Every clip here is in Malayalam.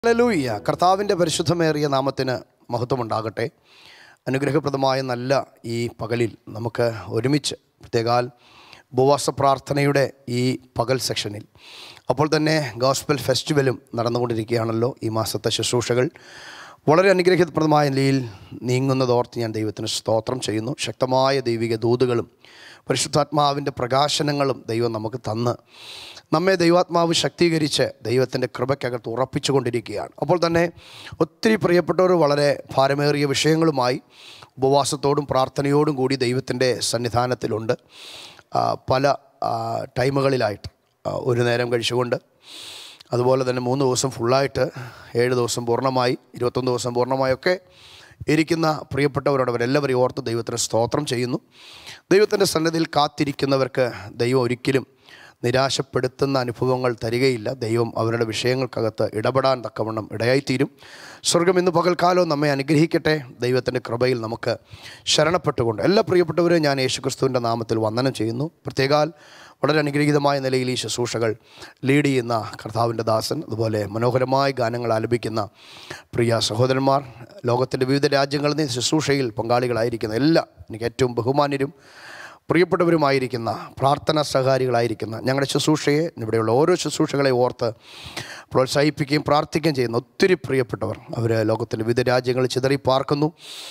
ഹല്ലേലൂയ കർത്താവിൻ്റെ പരിശുദ്ധമേറിയ നാമത്തിന് മഹത്വമുണ്ടാകട്ടെ അനുഗ്രഹപ്രദമായ നല്ല ഈ പകലിൽ നമുക്ക് ഒരുമിച്ച് പ്രത്യേകാൽ ഉപവാസ പ്രാർത്ഥനയുടെ ഈ പകൽ സെക്ഷനിൽ അപ്പോൾ തന്നെ ഗോസ്പൽ ഫെസ്റ്റിവലും നടന്നുകൊണ്ടിരിക്കുകയാണല്ലോ ഈ മാസത്തെ ശുശ്രൂഷകൾ വളരെ അനുഗ്രഹപ്രദമായ നിലയിൽ നീങ്ങുന്നതോർത്ത് ഞാൻ ദൈവത്തിന് സ്തോത്രം ചെയ്യുന്നു ശക്തമായ ദൈവിക ദൂതുകളും പരിശുദ്ധാത്മാവിൻ്റെ പ്രകാശനങ്ങളും ദൈവം നമുക്ക് തന്ന് നമ്മെ ദൈവാത്മാവ് ശക്തീകരിച്ച് ദൈവത്തിൻ്റെ കൃപയ്ക്കകത്ത് ഉറപ്പിച്ചുകൊണ്ടിരിക്കുകയാണ് അപ്പോൾ തന്നെ ഒത്തിരി പ്രിയപ്പെട്ടവർ വളരെ ഭാരമേറിയ വിഷയങ്ങളുമായി ഉപവാസത്തോടും പ്രാർത്ഥനയോടും കൂടി ദൈവത്തിൻ്റെ സന്നിധാനത്തിലുണ്ട് ആ, പല ആ, ടൈമുകളിലായിട്ട് ആ, ഒരു നേരം കഴിച്ചുകൊണ്ട് അതുപോലെ തന്നെ മൂന്ന് ദിവസം ഫുള്ളായിട്ട് ഏഴ് ദിവസം പൂർണ്ണമായി ഇരുപത്തൊന്ന് ദിവസം പൂർണ്ണമായൊക്കെ ഇരിക്കുന്ന പ്രിയപ്പെട്ടവരോട് അവരെല്ലാവരെയും ഓർത്ത് ദൈവത്തിന് സ്തോത്രം ചെയ്യുന്നു ദൈവത്തിൻ്റെ സന്നിധിയിൽ കാത്തിരിക്കുന്നവർക്ക് ദൈവം ഒരിക്കലും നിരാശപ്പെടുത്തുന്ന അനുഭവങ്ങൾ തരികയില്ല ദൈവം അവരുടെ വിഷയങ്ങൾക്കകത്ത് ഇടപെടാൻ തക്കവണ്ണം ഇടയായിത്തീരും സ്വർഗം ഇന്ന് പകൽക്കാലവും നമ്മെ അനുഗ്രഹിക്കട്ടെ ദൈവത്തിൻ്റെ കൃപയിൽ നമുക്ക് ശരണപ്പെട്ടുകൊണ്ട് എല്ലാ പ്രിയപ്പെട്ടവരെയും ഞാൻ യേശുക്രിസ്തുവിൻ്റെ നാമത്തിൽ വന്ദനം ചെയ്യുന്നു പ്രത്യേകാൽ വളരെ അനുഗ്രഹീതമായ നിലയിൽ ഈ ശുശ്രൂഷകൾ ലീഡ് ചെയ്യുന്ന കർത്താവിൻ്റെ ദാസൻ അതുപോലെ മനോഹരമായ ഗാനങ്ങൾ ആലപിക്കുന്ന പ്രിയ സഹോദരന്മാർ ലോകത്തിൻ്റെ വിവിധ രാജ്യങ്ങളിൽ നിന്ന് ഈ ശുശ്രൂഷയിൽ പങ്കാളികളായിരിക്കുന്ന എല്ലാ എനിക്ക് ഏറ്റവും ബഹുമാന്യരും പ്രിയപ്പെട്ടവരുമായിരിക്കുന്ന പ്രാർത്ഥനാ സഹകാരികളായിരിക്കുന്ന ഞങ്ങളുടെ ശുശ്രൂഷയെ ഇവിടെയുള്ള ഓരോ ശുശ്രൂഷകളെ ഓർത്ത് പ്രോത്സാഹിപ്പിക്കുകയും പ്രാർത്ഥിക്കുകയും ചെയ്യുന്ന ഒത്തിരി പ്രിയപ്പെട്ടവർ അവർ ലോകത്തിൻ്റെ വിവിധ രാജ്യങ്ങളിൽ ചിതറി പാർക്കുന്നു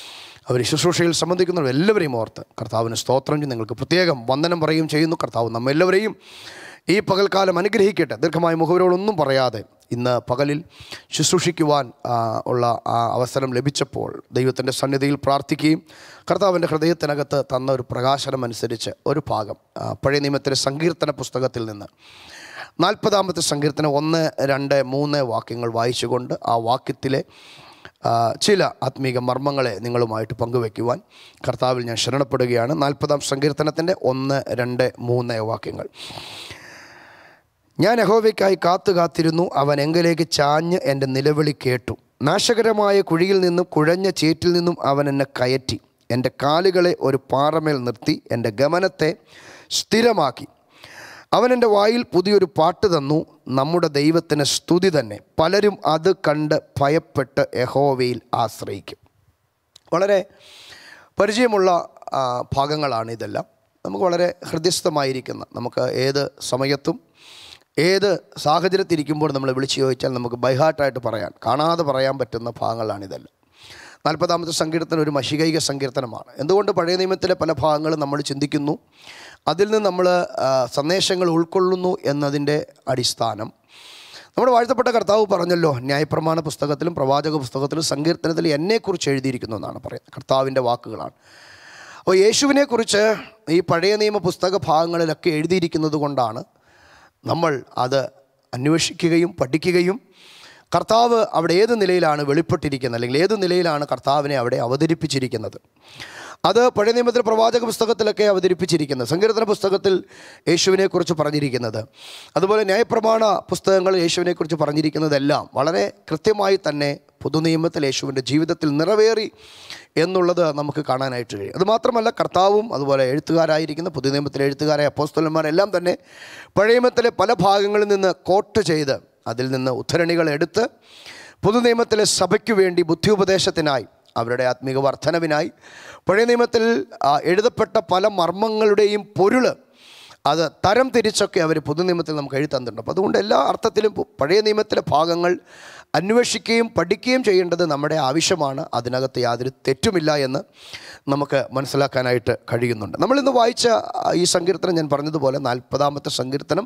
അവർ ശുശ്രൂഷയിൽ സംബന്ധിക്കുന്നവർ എല്ലാവരെയും ഓർത്ത് കർത്താവിന് സ്തോത്രം ചെയ്ത് നിങ്ങൾക്ക് പ്രത്യേകം വന്ദനം പറയുകയും ചെയ്യുന്നു കർത്താവ് നമ്മെല്ലാവരെയും ഈ പകൽക്കാലം അനുഗ്രഹിക്കട്ടെ ദീർഘമായ മുഖവരോടൊന്നും പറയാതെ ഇന്ന് പകലിൽ ശുശ്രൂഷിക്കുവാൻ ആ, ഉള്ള ആ അവസരം ലഭിച്ചപ്പോൾ ദൈവത്തിൻ്റെ സന്നിധിയിൽ പ്രാർത്ഥിക്കുകയും കർത്താവിൻ്റെ ഹൃദയത്തിനകത്ത് തന്ന ഒരു പ്രകാശനം അനുസരിച്ച് ഒരു ഭാഗം ആ, പഴയ നിയമത്തിലെ സങ്കീർത്തന പുസ്തകത്തിൽ നിന്ന് നാൽപ്പതാമത്തെ സങ്കീർത്തനം ഒന്ന് രണ്ട് മൂന്ന് വാക്യങ്ങൾ വായിച്ചുകൊണ്ട് ആ വാക്യത്തിലെ ആ, ചില ആത്മീക മർമ്മങ്ങളെ നിങ്ങളുമായിട്ട് പങ്കുവയ്ക്കുവാൻ കർത്താവിൽ ഞാൻ ശരണപ്പെടുകയാണ് നാൽപ്പതാം സങ്കീർത്തനത്തിൻ്റെ ഒന്ന് രണ്ട് മൂന്ന് വാക്യങ്ങൾ ഞാൻ യഹോവയ്ക്കായി കാത്തു കാത്തിരുന്നു അവൻ എങ്കിലേക്ക് ചാഞ്ഞ് എൻ്റെ നിലവിളി കേട്ടു നാശകരമായ കുഴിയിൽ നിന്നും കുഴഞ്ഞ ചേറ്റിൽ നിന്നും അവൻ എന്നെ കയറ്റി എൻ്റെ കാലുകളെ ഒരു പാറമേൽ നിർത്തി എൻ്റെ ഗമനത്തെ സ്ഥിരമാക്കി അവൻ എൻ്റെ വായിൽ പുതിയൊരു പാട്ട് തന്നു നമ്മുടെ ദൈവത്തിന് സ്തുതി തന്നെ പലരും അത് കണ്ട് ഭയപ്പെട്ട് യഹോവയിൽ ആശ്രയിക്കും വളരെ പരിചയമുള്ള ആ, ഭാഗങ്ങളാണ് ഇതെല്ലാം നമുക്ക് വളരെ ഹൃദയസ്ഥമായിരിക്കുന്ന നമുക്ക് ഏത് സമയത്തും ഏത് സാഹചര്യത്തിരിക്കുമ്പോൾ നമ്മൾ വിളിച്ചു ചോദിച്ചാൽ നമുക്ക് ബൈഹാർട്ടായിട്ട് പറയാൻ കാണാതെ പറയാൻ പറ്റുന്ന ഭാഗങ്ങളാണിതെല്ലാം നാൽപ്പതാമത്തെ സങ്കീർത്തനം ഒരു മഷികൈക സങ്കീർത്തനമാണ് എന്തുകൊണ്ട് പഴയ നിയമത്തിലെ പല ഭാഗങ്ങളും നമ്മൾ ചിന്തിക്കുന്നു അതിൽ നിന്ന് നമ്മൾ ആ, സന്ദേശങ്ങൾ ഉൾക്കൊള്ളുന്നു എന്നതിൻ്റെ അടിസ്ഥാനം നമ്മുടെ വാഴ്ത്തപ്പെട്ട കർത്താവ് പറഞ്ഞല്ലോ ന്യായപ്രമാണ പുസ്തകത്തിലും പ്രവാചക പുസ്തകത്തിലും സങ്കീർത്തനത്തിലും എന്നെക്കുറിച്ച് എഴുതിയിരിക്കുന്നു എന്നാണ് പറയുന്നത് കർത്താവിൻ്റെ വാക്കുകളാണ് അപ്പോൾ യേശുവിനെക്കുറിച്ച് ഈ പഴയ നിയമ പുസ്തക ഭാഗങ്ങളിലൊക്കെ എഴുതിയിരിക്കുന്നത് കൊണ്ടാണ് നമ്മൾ അത് അന്വേഷിക്കുകയും പഠിക്കുകയും കർത്താവ് അവിടെ ഏത് നിലയിലാണ് വെളിപ്പെട്ടിരിക്കുന്നത് അല്ലെങ്കിൽ ഏത് നിലയിലാണ് കർത്താവിനെ അവിടെ അവതരിപ്പിച്ചിരിക്കുന്നത് അത് പഴയ നിയമത്തിൽ പ്രവാചക പുസ്തകത്തിലൊക്കെ അവതരിപ്പിച്ചിരിക്കുന്നത് സങ്കീർത്തന പുസ്തകത്തിൽ യേശുവിനെക്കുറിച്ച് പറഞ്ഞിരിക്കുന്നത് അതുപോലെ ന്യായപ്രമാണ പുസ്തകങ്ങൾ യേശുവിനെക്കുറിച്ച് പറഞ്ഞിരിക്കുന്നതെല്ലാം വളരെ കൃത്യമായി തന്നെ പുതുനിയമത്തിൽ യേശുവിൻ്റെ ജീവിതത്തിൽ നിറവേറി എന്നുള്ളത് നമുക്ക് കാണാനായിട്ട് കഴിയും അതുമാത്രമല്ല കർത്താവും അതുപോലെ എഴുത്തുകാരായിരിക്കുന്ന പുതുനിയമത്തിലെ എഴുത്തുകാരായ അപ്പോസ്തലന്മാരെല്ലാം തന്നെ പഴയ നിയമത്തിലെ പല ഭാഗങ്ങളിൽ നിന്ന് കോട്ട് ചെയ്ത് അതിൽ നിന്ന് ഉദ്ധരണികൾ എടുത്ത് പുതുനിയമത്തിലെ സഭയ്ക്ക് വേണ്ടി ബുദ്ധിയുപദേശത്തിനായി അവരുടെ ആത്മീക വർധനവിനായി പഴയ നിയമത്തിൽ ആ, എഴുതപ്പെട്ട പല മർമ്മങ്ങളുടെയും പൊരുള് അത് തരം തിരിച്ചൊക്കെ അവർ പുതുനിയമത്തിൽ നമുക്ക് എഴുതി തന്നിട്ടുണ്ട് അപ്പോൾ അതുകൊണ്ട് എല്ലാ അർത്ഥത്തിലും പു- പഴയ നിയമത്തിലെ ഭാഗങ്ങൾ അന്വേഷിക്കുകയും പഠിക്കുകയും ചെയ്യേണ്ടത് നമ്മുടെ ആവശ്യമാണ് അതിനകത്ത് യാതൊരു തെറ്റുമില്ല എന്ന് നമുക്ക് മനസ്സിലാക്കാനായിട്ട് കഴിയുന്നുണ്ട് നമ്മളിന്ന് വായിച്ച ആ, ഈ സങ്കീർത്തനം ഞാൻ പറഞ്ഞതുപോലെ നാൽപ്പതാമത്തെ സങ്കീർത്തനം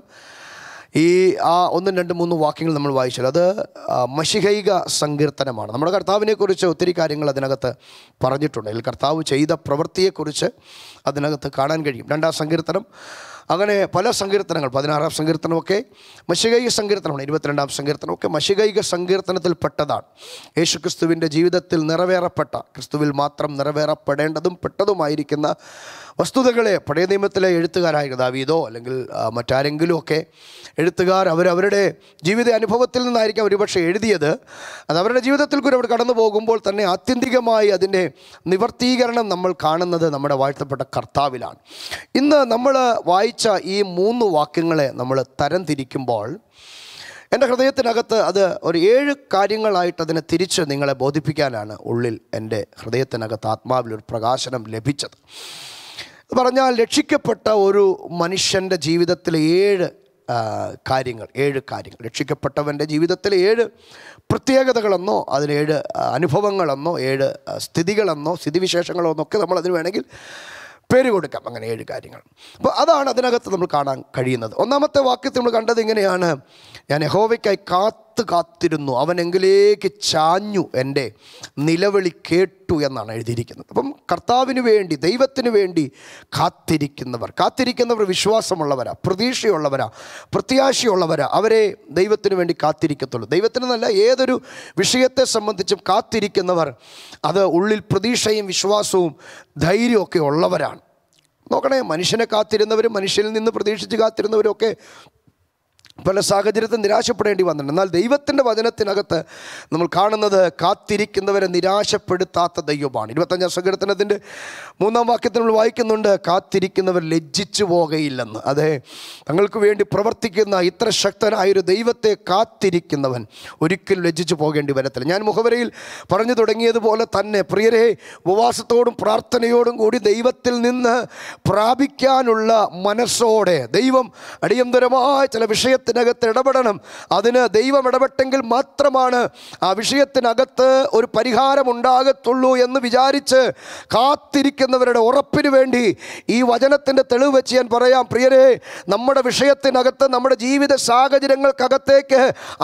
ഈ ആ ഒന്നും രണ്ട് മൂന്ന് വാക്യങ്ങൾ നമ്മൾ വായിച്ചാൽ അത് ആ, മഷികൈക സങ്കീർത്തനമാണ് നമ്മുടെ കർത്താവിനെക്കുറിച്ച് ഒത്തിരി കാര്യങ്ങൾ അതിനകത്ത് പറഞ്ഞിട്ടുണ്ട് അതിൽ കർത്താവ് ചെയ്ത പ്രവൃത്തിയെക്കുറിച്ച് അതിനകത്ത് കാണാൻ കഴിയും രണ്ടാം സങ്കീർത്തനം അങ്ങനെ പല സങ്കീർത്തനങ്ങൾ പതിനാറാം സങ്കീർത്തനമൊക്കെ മഷികൈക സങ്കീർത്തനമാണ് ഇരുപത്തിരണ്ടാം സങ്കീർത്തനമൊക്കെ മഷികൈക സങ്കീർത്തനത്തിൽപ്പെട്ടതാണ് യേശു ക്രിസ്തുവിൻ്റെ ജീവിതത്തിൽ നിറവേറപ്പെട്ട ക്രിസ്തുവിൽ മാത്രം നിറവേറപ്പെടേണ്ടതും പെട്ടതുമായിരിക്കുന്ന വസ്തുതകളെ പഴയ നിയമത്തിലെ എഴുത്തുകാരായ ദാവീദോ അല്ലെങ്കിൽ ആ, മറ്റാരെങ്കിലും ഒക്കെ എഴുത്തുകാർ അവരവരുടെ ജീവിത അനുഭവത്തിൽ നിന്നായിരിക്കും ഒരുപക്ഷെ എഴുതിയത് അത് അവരുടെ ജീവിതത്തിൽ കൂടി അവർ കടന്നു പോകുമ്പോൾ തന്നെ ആത്യന്തികമായി അതിൻ്റെ നിവർത്തീകരണം നമ്മൾ കാണുന്നത് നമ്മുടെ വാഴ്ത്തപ്പെട്ട കർത്താവിലാണ് ഇന്ന് നമ്മൾ വായിച്ച ഈ മൂന്ന് വാക്യങ്ങളെ നമ്മൾ തരം തിരിക്കുമ്പോൾ എൻ്റെ ഹൃദയത്തിനകത്ത് അത് ഒരു ഏഴ് കാര്യങ്ങളായിട്ട് അതിനെ തിരിച്ച് നിങ്ങളെ ബോധിപ്പിക്കാനാണ് ഉള്ളിൽ എൻ്റെ ഹൃദയത്തിനകത്ത് ആത്മാവിൽ ഒരു പ്രകാശനം ലഭിച്ചത് എന്ന് പറഞ്ഞാൽ രക്ഷിക്കപ്പെട്ട ഒരു മനുഷ്യൻ്റെ ജീവിതത്തിലെ ഏഴ് ആ, കാര്യങ്ങൾ ഏഴ് കാര്യങ്ങൾ രക്ഷിക്കപ്പെട്ടവൻ്റെ ജീവിതത്തിലെ ഏഴ് പ്രത്യേകതകളെന്നോ അതിലേഴ് ആ, അനുഭവങ്ങളെന്നോ ഏഴ് ആ, സ്ഥിതികളെന്നോ സ്ഥിതിവിശേഷങ്ങളോ എന്നൊക്കെ നമ്മൾ അതിന് വേണമെങ്കിൽ പേര് കൊടുക്കാം അങ്ങനെ ഏഴ് കാര്യങ്ങൾ അപ്പോൾ അതാണ് അതിനകത്ത് നമ്മൾ കാണാൻ കഴിയുന്നത് ഒന്നാമത്തെ വാക്യത്തിൽ നമ്മൾ കണ്ടത് ഇങ്ങനെയാണ് ഞാൻ യഹോവയ്ക്കായി കാത്ത് കാത്തിരുന്നു അവനെങ്കിലേക്ക് ചാഞ്ഞു എൻ്റെ നിലവിളി കേട്ടു എന്നാണ് എഴുതിയിരിക്കുന്നത് അപ്പം കർത്താവിന് വേണ്ടി ദൈവത്തിന് വേണ്ടി കാത്തിരിക്കുന്നവർ കാത്തിരിക്കുന്നവർ വിശ്വാസമുള്ളവരാ പ്രതീക്ഷയുള്ളവരാ പ്രത്യാശയുള്ളവരാ അവരെ ദൈവത്തിന് വേണ്ടി കാത്തിരിക്കത്തുള്ളൂ ദൈവത്തിന് നല്ല ഏതൊരു വിഷയത്തെ സംബന്ധിച്ചും കാത്തിരിക്കുന്നവർ അത് ഉള്ളിൽ പ്രതീക്ഷയും വിശ്വാസവും ധൈര്യമൊക്കെ ഉള്ളവരാണ് നോക്കണേ മനുഷ്യനെ കാത്തിരുന്നവരും മനുഷ്യനിൽ നിന്ന് പ്രതീക്ഷിച്ച് കാത്തിരുന്നവരും ഒക്കെ പല സാഹചര്യത്തിൽ നിരാശപ്പെടേണ്ടി വന്നിട്ടുണ്ട് എന്നാൽ ദൈവത്തിൻ്റെ വചനത്തിനകത്ത് നമ്മൾ കാണുന്നത് കാത്തിരിക്കുന്നവരെ നിരാശപ്പെടുത്താത്ത ദൈവമാണ് ഇരുപത്തഞ്ചാം സങ്കീർത്തനത്തിൻ്റെ മൂന്നാം വാക്യത്തിൽ നമ്മൾ വായിക്കുന്നുണ്ട് കാത്തിരിക്കുന്നവർ ലജ്ജിച്ചു പോകയില്ലെന്ന് അതെ തങ്ങൾക്ക് വേണ്ടി പ്രവർത്തിക്കുന്ന ഇത്ര ശക്തനായൊരു ദൈവത്തെ കാത്തിരിക്കുന്നവൻ ഒരിക്കലും ലജ്ജിച്ചു പോകേണ്ടി വരത്തില്ല ഞാൻ മുഖവരയിൽ പറഞ്ഞു തുടങ്ങിയതുപോലെ തന്നെ പ്രിയരെ ഉപവാസത്തോടും പ്രാർത്ഥനയോടും കൂടി ദൈവത്തിൽ നിന്ന് പ്രാപിക്കാനുള്ള മനസ്സോടെ ദൈവം അടിയന്തരമായ ചില വിഷയത്തിനകത്ത് ഇടപെടണം അതിന് ദൈവം ഇടപെട്ടെങ്കിൽ മാത്രമാണ് ആ വിഷയത്തിനകത്ത് ഒരു പരിഹാരം ഉണ്ടാകത്തുള്ളൂ എന്ന് വിചാരിച്ച് കാത്തിരിക്കുന്നവരുടെ ഉറപ്പിന് വേണ്ടി ഈ വചനത്തിൻ്റെ തെളിവ് വെച്ച് ഞാൻ പറയാം പ്രിയരെ നമ്മുടെ വിഷയത്തിനകത്ത് നമ്മുടെ ജീവിത സാഹചര്യങ്ങൾക്കകത്തേക്ക്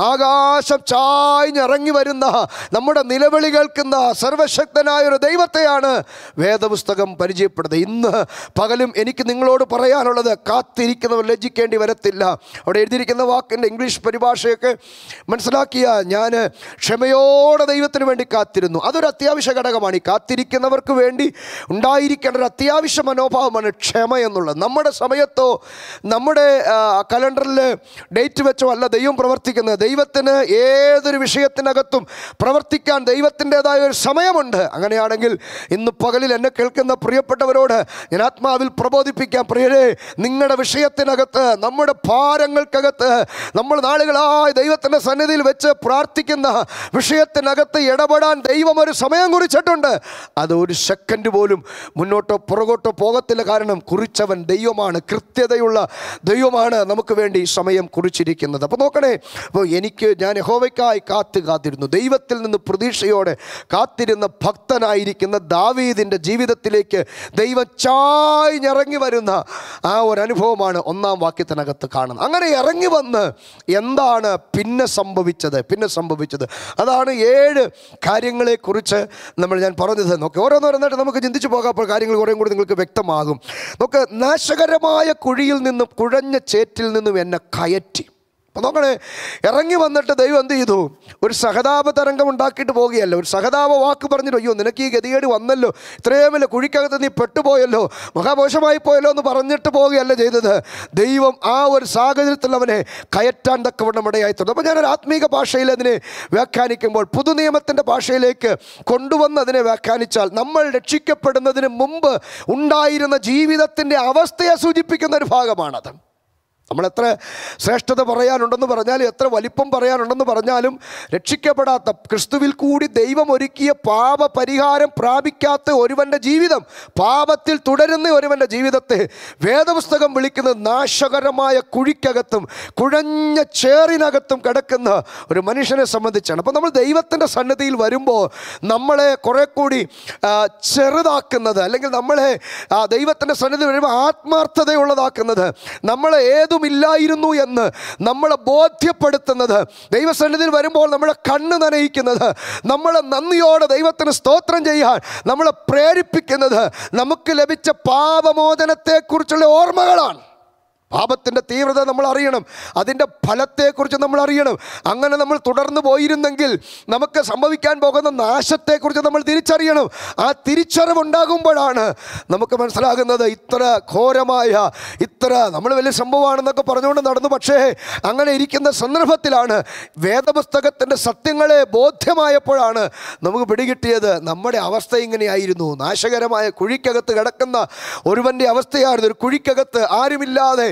ആകാശം ചായ്ഞ്ഞിറങ്ങി വരുന്ന നമ്മുടെ നിലവിളി കേൾക്കുന്ന സർവശക്തനായ ഒരു ദൈവത്തെയാണ് വേദപുസ്തകം പരിചയപ്പെടുന്നത് ഇന്ന് പകലും എനിക്ക് നിങ്ങളോട് പറയാനുള്ളത് കാത്തിരിക്കുന്നവർ ലജ്ജിക്കേണ്ടി വരത്തില്ല അവിടെ എഴുതിയിരിക്കുന്ന വാക്കിൻ്റെ ഇംഗ്ലീഷ് പരിഭാഷയൊക്കെ മനസ്സിലാക്കിയ ഞാൻ ക്ഷമയോടെ ദൈവത്തിന് വേണ്ടി കാത്തിരുന്നു അതൊരു അത്യാവശ്യ ഘടകമാണ് ഈ കാത്തിരിക്കുന്നവർക്ക് വേണ്ടി ഉണ്ടായിരിക്കേണ്ട ഒരു അത്യാവശ്യ മനോഭാവമാണ് ക്ഷമ എന്നുള്ളത് നമ്മുടെ സമയത്തോ നമ്മുടെ ആ, കലണ്ടറിൽ ഡേറ്റ് വെച്ചോ അല്ല ദൈവം പ്രവർത്തിക്കുന്നത് ദൈവത്തിന് ഏതൊരു വിഷയത്തിനകത്തും പ്രവർത്തിക്കാൻ ദൈവത്തിൻ്റെതായ ഒരു സമയമുണ്ട് അങ്ങനെയാണെങ്കിൽ ഇന്ന് പകലിൽ എന്നെ കേൾക്കുന്ന പ്രിയപ്പെട്ടവരോട് ഞാൻ ആത്മാവിൽ പ്രബോധിപ്പിക്കാം പ്രിയരെ നിങ്ങളുടെ വിഷയത്തിനകത്ത് നമ്മുടെ ഭാരങ്ങൾക്കകത്ത് നമ്മൾ നാളുകളായി ദൈവത്തിൻ്റെ സന്നിധിയിൽ വെച്ച് പ്രാർത്ഥിക്കുന്ന വിഷയത്തിനകത്ത് ഇടപെടാൻ ദൈവം ഒരു സമയം കുറിച്ചിട്ടുണ്ട് അത് ഒരു സെക്കൻഡ് പോലും മുന്നോട്ടോ പുറകോട്ടോ പോകത്തില്ല കാരണം കുറിച്ചവൻ ദൈവമാണ് കൃത്യതയുള്ള ദൈവമാണ് നമുക്ക് വേണ്ടി സമയം കുറിച്ചിരിക്കുന്നത് അപ്പോൾ നോക്കണേ അപ്പോൾ എനിക്ക് ഞാൻ യഹോവയ്ക്കായി കാത്ത് കാത്തിരുന്നു ദൈവത്തിൽ നിന്ന് പ്രതീക്ഷയോടെ കാത്തിരുന്ന ഭക്തനായിരിക്കുന്ന ദാവീദിൻ്റെ ജീവിതത്തിലേക്ക് ദൈവം ചായ്ഞ്ഞിറങ്ങി വരുന്ന ആ ഒരു അനുഭവമാണ് ഒന്നാം വാക്യത്തിനകത്ത് കാണുന്നത് അങ്ങനെ ഇറങ്ങി വന്ന് എന്താണ് പിന്നെ സംഭവിച്ചത് പിന്നെ സംഭവിച്ചത് അതാണ് ഏഴ് കാര്യങ്ങളെക്കുറിച്ച് നമ്മൾ ഞാൻ പറഞ്ഞത് നോക്കി ഓരോന്നോരോന്നായിട്ട് നമുക്ക് ചിന്തിച്ചു പോകാം അപ്പോൾ കാര്യങ്ങൾ കുറേ കൂടി നിങ്ങൾക്ക് വ്യക്തമാകും നോക്ക് നാശകരമായ കുഴിയിൽ നിന്നും കുഴഞ്ഞ ചേറ്റിൽ നിന്നും എന്നെ കയറ്റി അപ്പം നോക്കണേ ഇറങ്ങി വന്നിട്ട് ദൈവം എന്ത് ചെയ്തു ഒരു സഹതാപ തരംഗം ഉണ്ടാക്കിയിട്ട് പോവുകയല്ല ഒരു സഹതാപ വാക്ക് പറഞ്ഞിട്ട് അയ്യോ നിനക്ക് ഈ ഗതികേട് വന്നല്ലോ ഇത്രയും വലിയ കുഴിക്കകത്ത് നീ പെട്ടുപോയല്ലോ മഹാമോശമായി പോയല്ലോ എന്ന് പറഞ്ഞിട്ട് പോവുകയല്ല ചെയ്തത് ദൈവം ആ ഒരു സാഹചര്യത്തിൽ അവനെ കയറ്റാൻ തക്കവണ്ണം ഇടയായിട്ടുണ്ട് അപ്പോൾ ഞാനൊരു ആത്മീക ഭാഷയിൽ അതിനെ വ്യാഖ്യാനിക്കുമ്പോൾ പുതുനിയമത്തിൻ്റെ ഭാഷയിലേക്ക് കൊണ്ടുവന്ന് അതിനെ വ്യാഖ്യാനിച്ചാൽ നമ്മൾ രക്ഷിക്കപ്പെടുന്നതിന് മുമ്പ് ഉണ്ടായിരുന്ന ജീവിതത്തിൻ്റെ അവസ്ഥയെ സൂചിപ്പിക്കുന്ന ഒരു ഭാഗമാണത് നമ്മൾ എത്ര ശ്രേഷ്ഠത പറയാനുണ്ടെന്ന് പറഞ്ഞാലും എത്ര വലിപ്പം പറയാനുണ്ടെന്ന് പറഞ്ഞാലും രക്ഷിക്കപ്പെടാത്ത ക്രിസ്തുവിൽ കൂടി ദൈവം ഒരുക്കിയ പാപ പരിഹാരം പ്രാപിക്കാത്ത ഒരുവൻ്റെ ജീവിതം പാപത്തിൽ തുടരുന്ന ഒരുവൻ്റെ ജീവിതത്തെ വേദപുസ്തകം വിളിക്കുന്നത് നാശകരമായ കുഴിക്കകത്തും കുഴഞ്ഞ ചേറിനകത്തും കിടക്കുന്ന ഒരു മനുഷ്യനെ സംബന്ധിച്ചാണ് അപ്പോൾ നമ്മൾ ദൈവത്തിൻ്റെ സന്നദ്ധിയിൽ വരുമ്പോൾ നമ്മളെ കുറെ കൂടി ആ, ചെറുതാക്കുന്നത് അല്ലെങ്കിൽ നമ്മളെ ആ, ദൈവത്തിൻ്റെ സന്നിധി വരുമ്പോൾ ആത്മാർത്ഥതയുള്ളതാക്കുന്നത് നമ്മളെ ഏതുമില്ലായിരുന്നു എന്ന് നമ്മളെ ബോധ്യപ്പെടുത്തുന്നത് ദൈവസന്നിധിയിൽ വരുമ്പോൾ നമ്മളെ കണ്ണ് നനയിക്കുന്നത് നമ്മളെ നന്ദിയോടെ ദൈവത്തിന് സ്തോത്രം ചെയ്യാൻ നമ്മളെ പ്രേരിപ്പിക്കുന്നത് നമുക്ക് ലഭിച്ച പാപമോചനത്തെക്കുറിച്ചുള്ള ഓർമ്മകളാണ് പാപത്തിൻ്റെ തീവ്രത നമ്മൾ അറിയണം അതിൻ്റെ ഫലത്തെക്കുറിച്ച് നമ്മൾ അറിയണം അങ്ങനെ നമ്മൾ തുടർന്ന് പോയിരുന്നെങ്കിൽ നമുക്ക് സംഭവിക്കാൻ പോകുന്ന നാശത്തെക്കുറിച്ച് നമ്മൾ തിരിച്ചറിയണം ആ തിരിച്ചറിവുണ്ടാകുമ്പോഴാണ് നമുക്ക് മനസ്സിലാകുന്നത് ഇത്ര ഘോരമായ ഇത്ര നമ്മൾ വലിയ സംഭവമാണെന്നൊക്കെ പറഞ്ഞുകൊണ്ട് നടന്നു പക്ഷേ അങ്ങനെ ഇരിക്കുന്ന സന്ദർഭത്തിലാണ് വേദപുസ്തകത്തിൻ്റെ സത്യങ്ങളെ ബോധ്യമായപ്പോഴാണ് നമുക്ക് പിടികിട്ടിയത് നമ്മുടെ അവസ്ഥ ഇങ്ങനെയായിരുന്നു നാശകരമായ കുഴിക്കകത്ത് കിടക്കുന്ന ഒരുവൻ്റെ അവസ്ഥയായിരുന്നു ഒരു കുഴിക്കകത്ത് ആരുമില്ലാതെ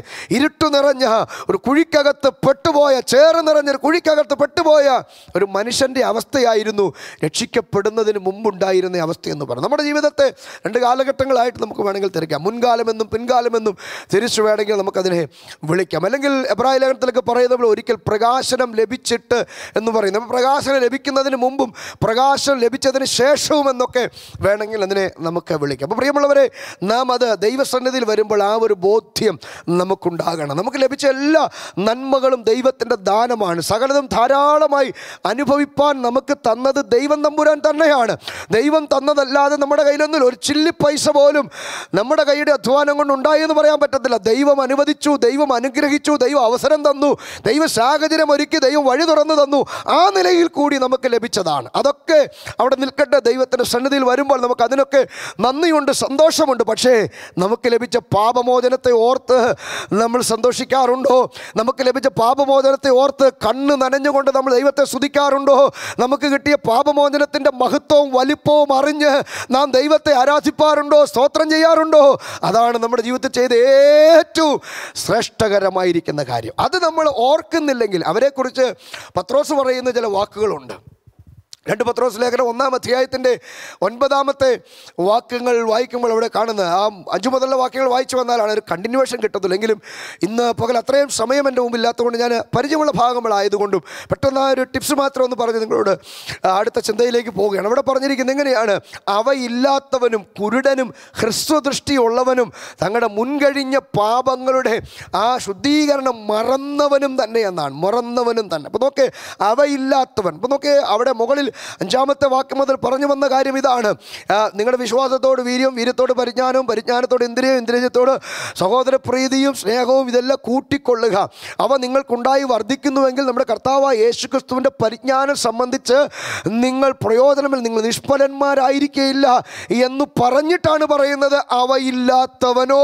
ഇരുട്ടു നിറഞ്ഞ ഒരു കുഴിക്കകത്ത് പെട്ടുപോയ ചേറ് നിറഞ്ഞ ഒരു കുഴിക്കകത്ത് പെട്ടുപോയ ഒരു മനുഷ്യൻ്റെ അവസ്ഥയായിരുന്നു രക്ഷിക്കപ്പെടുന്നതിന് മുമ്പുണ്ടായിരുന്ന അവസ്ഥയെന്ന് പറഞ്ഞു നമ്മുടെ ജീവിതത്തെ രണ്ട് കാലഘട്ടങ്ങളായിട്ട് നമുക്ക് വേണമെങ്കിൽ തിരിക്കാം മുൻകാലമെന്നും പിൻകാലമെന്നും തിരിച്ചു വേണമെങ്കിൽ നമുക്കതിനെ വിളിക്കാം അല്ലെങ്കിൽ എബ്രായ ലേഖനത്തിലൊക്കെ പറയുന്ന പോലെ ഒരിക്കൽ പ്രകാശനം ലഭിച്ചിട്ട് എന്ന് പറയുന്നത് അപ്പോൾ പ്രകാശനം ലഭിക്കുന്നതിന് മുമ്പും പ്രകാശം ലഭിച്ചതിന് ശേഷവും എന്നൊക്കെ വേണമെങ്കിൽ അതിനെ നമുക്ക് വിളിക്കാം അപ്പോൾ പ്രിയമുള്ളവരെ നാം അത് ദൈവസന്നിധിയിൽ വരുമ്പോൾ ആ ഒരു ബോധ്യം നമുക്കുണ്ടാകണം നമുക്ക് ലഭിച്ച എല്ലാ നന്മകളും ദൈവത്തിൻ്റെ ദാനമാണ് സകലതും ധാരാളമായി അനുഭവിപ്പാൻ നമുക്ക് തന്നത് ദൈവം തമ്പുരാൻ തന്നെയാണ് ദൈവം തന്നതല്ലാതെ നമ്മുടെ കയ്യിലൊന്നും ഒരു ചില്ലി പൈസ പോലും നമ്മുടെ കൈയുടെ അധ്വാനം കൊണ്ട് ഉണ്ടായി എന്ന് പറയാൻ പറ്റത്തില്ല ദൈവം അനുവദിച്ചു ദൈവം അനുഗ്രഹിച്ചു ദൈവം അവസരം തന്നു ദൈവ സാഹചര്യം ഒരുക്കി ദൈവം വഴി തുറന്നു തന്നു ആ നിലയിൽ കൂടി നമുക്ക് ലഭിച്ചതാണ് അതൊക്കെ അവിടെ നിൽക്കട്ടെ ദൈവത്തിൻ്റെ സന്നിധിയിൽ വരുമ്പോൾ നമുക്ക് അതിനൊക്കെ നന്ദിയുണ്ട് സന്തോഷമുണ്ട് പക്ഷേ നമുക്ക് ലഭിച്ച പാപമോചനത്തെ ഓർത്ത് നമ്മൾ സന്തോഷിക്കാറുണ്ടോ നമുക്ക് ലഭിച്ച പാപമോചനത്തെ ഓർത്ത് കണ്ണ് നനഞ്ഞുകൊണ്ട് നമ്മൾ ദൈവത്തെ സ്തുതിക്കാറുണ്ടോ നമുക്ക് കിട്ടിയ പാപമോചനത്തിൻ്റെ മഹത്വവും വലിപ്പവും അറിഞ്ഞ് നാം ദൈവത്തെ ആരാധിപ്പാറുണ്ടോ സ്തോത്രം ചെയ്യാറുണ്ടോ അതാണ് നമ്മുടെ ജീവിതത്തിൽ ചെയ്ത ഏറ്റവും ശ്രേഷ്ഠകരമായിരിക്കുന്ന കാര്യം അത് നമ്മൾ ഓർക്കുന്നില്ലെങ്കിൽ അവരെക്കുറിച്ച് പത്രോസ് പറയുന്ന ചില വാക്കുകളുണ്ട് രണ്ട് പത്രോസ് ലേഖനം ഒന്നാം അധ്യായത്തിൻ്റെ ഒൻപതാമത്തെ വാക്യങ്ങൾ വായിക്കുമ്പോൾ അവിടെ കാണുന്നത് ആ അഞ്ചു മുതലുള്ള വാക്യങ്ങൾ വായിച്ചു വന്നാലാണ് ഒരു കണ്ടിന്യൂവേഷൻ കിട്ടത്തുള്ളൂ എങ്കിലും ഇന്ന് പകൽ അത്രയും സമയം എൻ്റെ മുമ്പില്ലാത്തതുകൊണ്ട് ഞാൻ പരിചയമുള്ള ഭാഗങ്ങളായതുകൊണ്ടും പെട്ടെന്ന് ആ ഒരു ടിപ്സ് മാത്രം ഒന്ന് പറഞ്ഞ് നിങ്ങളോട് ആ, അടുത്ത ചിന്തയിലേക്ക് പോവുകയാണ് അവിടെ പറഞ്ഞിരിക്കുന്നത് എങ്ങനെയാണ് അവയില്ലാത്തവനും കുരുടനും ഹ്രസ്വദൃഷ്ടിയുള്ളവനും തങ്ങളുടെ മുൻകഴിഞ്ഞ പാപങ്ങളുടെ ആ ശുദ്ധീകരണം മറന്നവനും തന്നെ എന്നാണ് മറന്നവനും തന്നെ അപ്പോൾ നോക്കേ അവയില്ലാത്തവൻ അപ്പോൾ നോക്കേ അവിടെ മുകളിൽ അഞ്ചാമത്തെ വാക്യം മുതൽ പറഞ്ഞു വന്ന കാര്യം ഇതാണ് ആ, നിങ്ങളുടെ വിശ്വാസത്തോട് വീര്യം വീര്യത്തോട് പരിജ്ഞാനവും പരിജ്ഞാനത്തോട് ഇന്ദ്രിയം ഇന്ദ്രിയത്തോട് സഹോദര പ്രീതിയും സ്നേഹവും ഇതെല്ലാം കൂട്ടിക്കൊള്ളുക അവ നിങ്ങൾക്കുണ്ടായി വർദ്ധിക്കുന്നുവെങ്കിൽ നമ്മുടെ കർത്താവായ യേശു ക്രിസ്തുവിൻ്റെ പരിജ്ഞാനം സംബന്ധിച്ച് നിങ്ങൾ പ്രയോജനമില്ല നിങ്ങൾ നിഷ്ഫലന്മാരായിരിക്കയില്ല എന്ന് പറഞ്ഞിട്ടാണ് പറയുന്നത് അവയില്ലാത്തവനോ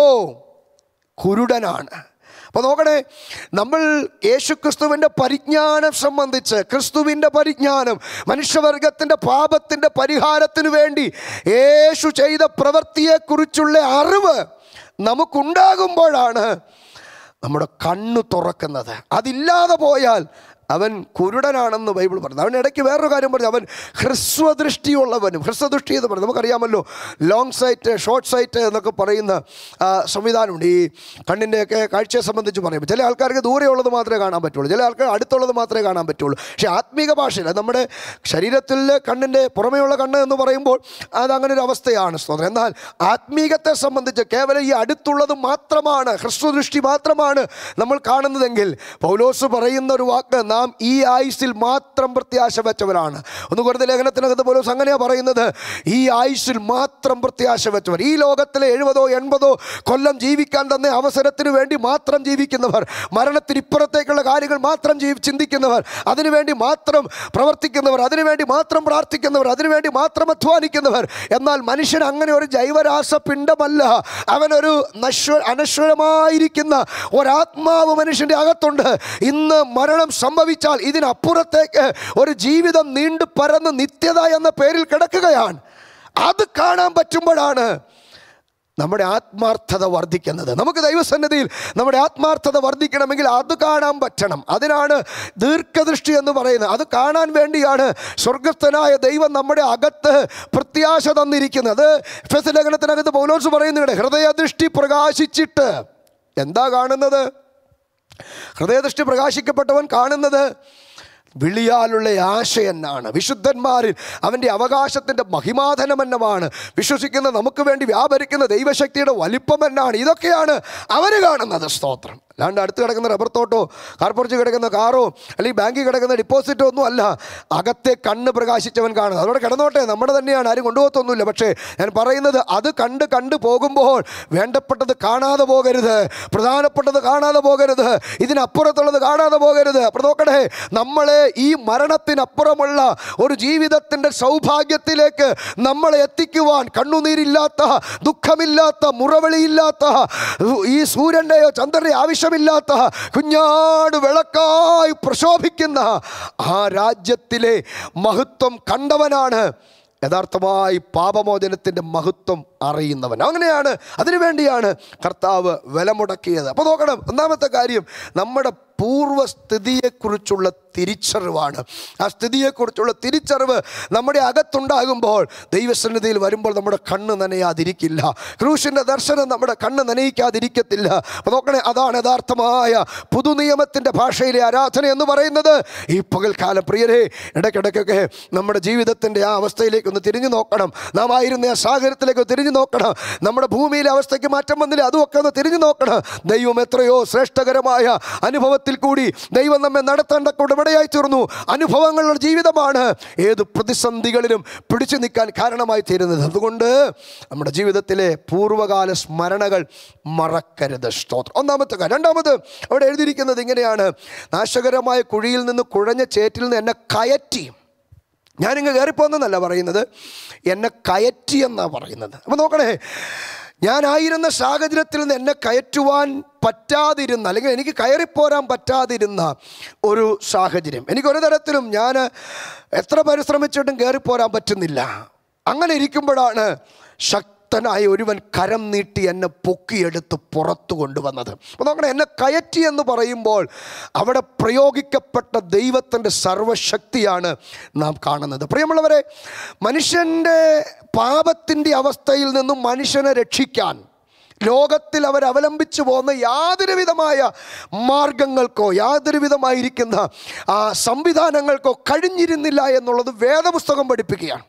കുരുടനാണ് അപ്പോൾ നോക്കണേ നമ്മൾ യേശു ക്രിസ്തുവിൻ്റെ പരിജ്ഞാനം സംബന്ധിച്ച് ക്രിസ്തുവിൻ്റെ പരിജ്ഞാനം മനുഷ്യവർഗത്തിൻ്റെ പാപത്തിൻ്റെ പരിഹാരത്തിന് വേണ്ടി യേശു ചെയ്ത പ്രവൃത്തിയെക്കുറിച്ചുള്ള അറിവ് നമുക്കുണ്ടാകുമ്പോഴാണ് നമ്മുടെ കണ്ണു തുറക്കുന്നത് അതില്ലാതെ പോയാൽ അവൻ കുരുടനാണെന്ന് ബൈബിൾ പറഞ്ഞു അവൻ ഇടയ്ക്ക് വേറൊരു കാര്യം പറഞ്ഞു അവൻ ഹ്രസ്വദൃഷ്ടിയുള്ളവനും ഹ്രസ്വദൃഷ്ടി എന്ന് പറഞ്ഞു നമുക്കറിയാമല്ലോ ലോങ് സൈറ്റ് ഷോർട്ട് സൈറ്റ് എന്നൊക്കെ പറയുന്ന ആ, സംവിധാനമുണ്ട് ഈ കണ്ണിൻ്റെയൊക്കെ കാഴ്ചയെ സംബന്ധിച്ച് പറയുമ്പോൾ ചില ആൾക്കാർക്ക് ദൂരെയുള്ളത് മാത്രമേ കാണാൻ പറ്റുള്ളൂ ചില ആൾക്കാർ അടുത്തുള്ളത് മാത്രമേ കാണാൻ പറ്റുള്ളൂ പക്ഷേ ആത്മീക ഭാഷയിൽ അത് നമ്മുടെ ശരീരത്തിൽ കണ്ണിൻ്റെ പുറമേയുള്ള കണ്ണ് എന്ന് പറയുമ്പോൾ അത് അങ്ങനെ ഒരു അവസ്ഥയാണ് സ്തോത്രം എന്നാൽ ആത്മീകത്തെ സംബന്ധിച്ച് കേവലം ഈ അടുത്തുള്ളത് മാത്രമാണ് ഹ്രസ്വദൃഷ്ടി മാത്രമാണ് നമ്മൾ കാണുന്നതെങ്കിൽ പൗലോസ് പറയുന്ന ഒരു വാക്ക് നാം ഈ ആയുസിൽ മാത്രം പ്രത്യാശ വെച്ചവരാണ് ഒന്ന് കുറച്ച് ലേഖനത്തിനകത്ത് പൗലോസ് അങ്ങനെയാണ് പറയുന്നത് ഈ ആയുസിൽ മാത്രം പ്രത്യാശ വെച്ചവർ ഈ ലോകത്തിലെ എഴുപതോ എൺപതോ കൊല്ലം ജീവിക്കാൻ തന്നെ അവസരത്തിന് വേണ്ടി മാത്രം ജീവിക്കുന്നവർ മരണത്തിന് ഇപ്പുറത്തേക്കുള്ള കാര്യങ്ങൾ മാത്രം ജീവി ചിന്തിക്കുന്നവർ അതിനുവേണ്ടി മാത്രം പ്രവർത്തിക്കുന്നവർ അതിനുവേണ്ടി മാത്രം പ്രാർത്ഥിക്കുന്നവർ അതിനുവേണ്ടി മാത്രം അധ്വാനിക്കുന്നവർ എന്നാൽ മനുഷ്യൻ അങ്ങനെ ഒരു ജൈവരാസ പിണ്ഡമല്ല അവനൊരു നശ്വ അനശ്വരമായിരിക്കുന്ന ഒരാത്മാവ് മനുഷ്യൻ്റെ അകത്തുണ്ട് ഇന്ന് മരണം സംഭവിച്ചാൽ ഇതിനപ്പുറത്തേക്ക് ഒരു ജീവിതം നീണ്ടു പരന്ന് നിത്യത എന്ന പേരിൽ കിടക്കുകയാണ് അത് കാണാൻ പറ്റുമ്പോഴാണ് നമ്മുടെ ആത്മാർത്ഥത വർദ്ധിക്കുന്നത് നമുക്ക് ദൈവസന്നിധിയിൽ നമ്മുടെ ആത്മാർത്ഥത വർദ്ധിക്കണമെങ്കിൽ അത് കാണാൻ പറ്റണം അതിനാണ് ദീർഘദൃഷ്ടി എന്ന് പറയുന്നത് അത് കാണാൻ വേണ്ടിയാണ് സ്വർഗസ്ഥനായ ദൈവം നമ്മുടെ അകത്ത് പ്രത്യാശ തന്നിരിക്കുന്നത് എഫെസ് ലേഖനത്തിനകത്ത് പൗലോസ് പറയുന്നുണ്ട് ഹൃദയദൃഷ്ടി പ്രകാശിച്ചിട്ട് എന്താ കാണുന്നത് ഹൃദയദൃഷ്ടി പ്രകാശിക്കപ്പെട്ടവൻ കാണുന്നത് വിളിയാലുള്ള ആശ എന്നാണ് വിശുദ്ധന്മാരിൽ അവൻ്റെ അവകാശത്തിൻ്റെ മഹിമാധനമെന്നമാണ് വിശ്വസിക്കുന്ന നമുക്ക് വേണ്ടി വ്യാപരിക്കുന്ന ദൈവശക്തിയുടെ വലിപ്പം എന്നാണ് ഇതൊക്കെയാണ് അവർ കാണുന്നത് സ്തോത്രം അല്ലാണ്ട് അടുത്ത് കിടക്കുന്ന റബ്ബർ തോട്ടോ കാർപ്പുറച്ച് കിടക്കുന്ന കാറോ അല്ലെങ്കിൽ ബാങ്കിൽ കിടക്കുന്ന ഡിപ്പോസിറ്റോ ഒന്നും അല്ല അകത്തെ കണ്ണ് പ്രകാശിച്ചവൻ കാണുന്നത് അതോടെ കിടന്നോട്ടെ നമ്മുടെ തന്നെയാണ് ആരും കൊണ്ടുപോകത്തൊന്നുമില്ല പക്ഷേ ഞാൻ പറയുന്നത് അത് കണ്ട് കണ്ട് പോകുമ്പോൾ വേണ്ടപ്പെട്ടത് കാണാതെ പോകരുത് പ്രധാനപ്പെട്ടത് കാണാതെ പോകരുത് ഇതിനപ്പുറത്തുള്ളത് കാണാതെ പോകരുത് അപ്പോൾ നോക്കണേ നമ്മളെ ഈ മരണത്തിനപ്പുറമുള്ള ഒരു ജീവിതത്തിൻ്റെ സൗഭാഗ്യത്തിലേക്ക് നമ്മളെ എത്തിക്കുവാൻ കണ്ണുനീരില്ലാത്ത ദുഃഖമില്ലാത്ത മുറവിളിയില്ലാത്ത ഈ സൂര്യൻ്റെയോ ചന്ദ്രൻ്റെയോ ആവശ്യമില്ലാത്ത കുഞ്ഞാട് വിളക്കായി പ്രശോഭിക്കുന്ന ആ രാജ്യത്തിലെ മഹത്വം കണ്ടവനാണ് യഥാർത്ഥമായി പാപമോചനത്തിൻ്റെ മഹത്വം അറിയുന്നവൻ അങ്ങനെയാണ് അതിനുവേണ്ടിയാണ് കർത്താവ് വില മുടക്കിയത് അപ്പോൾ നോക്കണം ഒന്നാമത്തെ കാര്യം നമ്മുടെ പൂർവ്വസ്ഥിതിയെക്കുറിച്ചുള്ള തിരിച്ചറിവാണ് ആ സ്ഥിതിയെക്കുറിച്ചുള്ള തിരിച്ചറിവ് നമ്മുടെ അകത്തുണ്ടാകുമ്പോൾ ദൈവസന്നിധിയിൽ വരുമ്പോൾ നമ്മുടെ കണ്ണ് നനയാതിരിക്കില്ല ക്രൂശിൻ്റെ ദർശനം നമ്മുടെ കണ്ണ് നനയിക്കാതിരിക്കത്തില്ല അപ്പോൾ നോക്കണേ അതാണ് യഥാർത്ഥമായ പുതുനിയമത്തിൻ്റെ ഭാഷയിലെ ആരാധന എന്ന് പറയുന്നത് ഈ പകൽക്കാലം പ്രിയരെ ഇടയ്ക്കിടയ്ക്കൊക്കെ നമ്മുടെ ജീവിതത്തിൻ്റെ ആ അവസ്ഥയിലേക്ക് ഒന്ന് തിരിഞ്ഞു നോക്കണം നാം ആയിരുന്ന ആ സാഹചര്യത്തിലേക്ക് തിരിഞ്ഞു നോക്കണം നമ്മുടെ ഭൂമിയിലെ അവസ്ഥയ്ക്ക് മാറ്റം വന്നില്ല അതുമൊക്കെ ഒന്ന് തിരിഞ്ഞു നോക്കണം ദൈവം എത്രയോ ശ്രേഷ്ഠകരമായ അനുഭവത്തിൽ കൂടി ദൈവം നമ്മെ നടത്തേണ്ട ഉടമടയായി തീർന്നു അനുഭവങ്ങളുടെ ജീവിതമാണ് ഏത് പ്രതിസന്ധികളിലും പിടിച്ചു നിൽക്കാൻ കാരണമായി തീരുന്നത് അതുകൊണ്ട് നമ്മുടെ ജീവിതത്തിലെ പൂർവ്വകാല സ്മരണകൾ മറക്കരുത് സ്തോത്രം ഒന്നാമത്തെ കാര്യം രണ്ടാമത് അവിടെ എഴുതിയിരിക്കുന്നത് ഇങ്ങനെയാണ് നാശകരമായ കുഴിയിൽ നിന്ന് കുഴഞ്ഞ ചേറ്റിൽ നിന്ന് എന്നെ കയറ്റി ഞാനിങ്ങ് കയറിപ്പോന്നല്ല പറയുന്നത് എന്നെ കയറ്റി എന്നാണ് പറയുന്നത് അപ്പോൾ നോക്കണേ ഞാനായിരുന്ന സാഹചര്യത്തിൽ നിന്ന് എന്നെ കയറ്റുവാൻ പറ്റാതിരുന്ന അല്ലെങ്കിൽ എനിക്ക് കയറിപ്പോരാൻ പറ്റാതിരുന്ന ഒരു സാഹചര്യം എനിക്ക് ഒരു തരത്തിലും ഞാൻ എത്ര പരിശ്രമിച്ചിട്ടും കയറിപ്പോരാൻ പറ്റുന്നില്ല അങ്ങനെ ഇരിക്കുമ്പോഴാണ് ശക്തനായ ഒരുവൻ കരം നീട്ടി എന്നെ പൊക്കിയെടുത്ത് പുറത്തു കൊണ്ടുവന്നത് അപ്പോൾ നോക്കണം എന്നെ കയറ്റി എന്ന് പറയുമ്പോൾ അവിടെ പ്രയോഗിക്കപ്പെട്ട ദൈവത്തിൻ്റെ സർവശക്തിയാണ് നാം കാണുന്നത് പ്രിയമുള്ളവരെ മനുഷ്യൻ്റെ പാപത്തിൻ്റെ അവസ്ഥയിൽ നിന്നും മനുഷ്യനെ രക്ഷിക്കാൻ ലോകത്തിൽ അവർ അവലംബിച്ചു പോകുന്ന യാതൊരു വിധമായ മാർഗങ്ങൾക്കോ യാതൊരു വിധമായിരിക്കുന്ന ആ സംവിധാനങ്ങൾക്കോ കഴിഞ്ഞിരുന്നില്ല എന്നുള്ളത് വേദപുസ്തകം പഠിപ്പിക്കുകയാണ്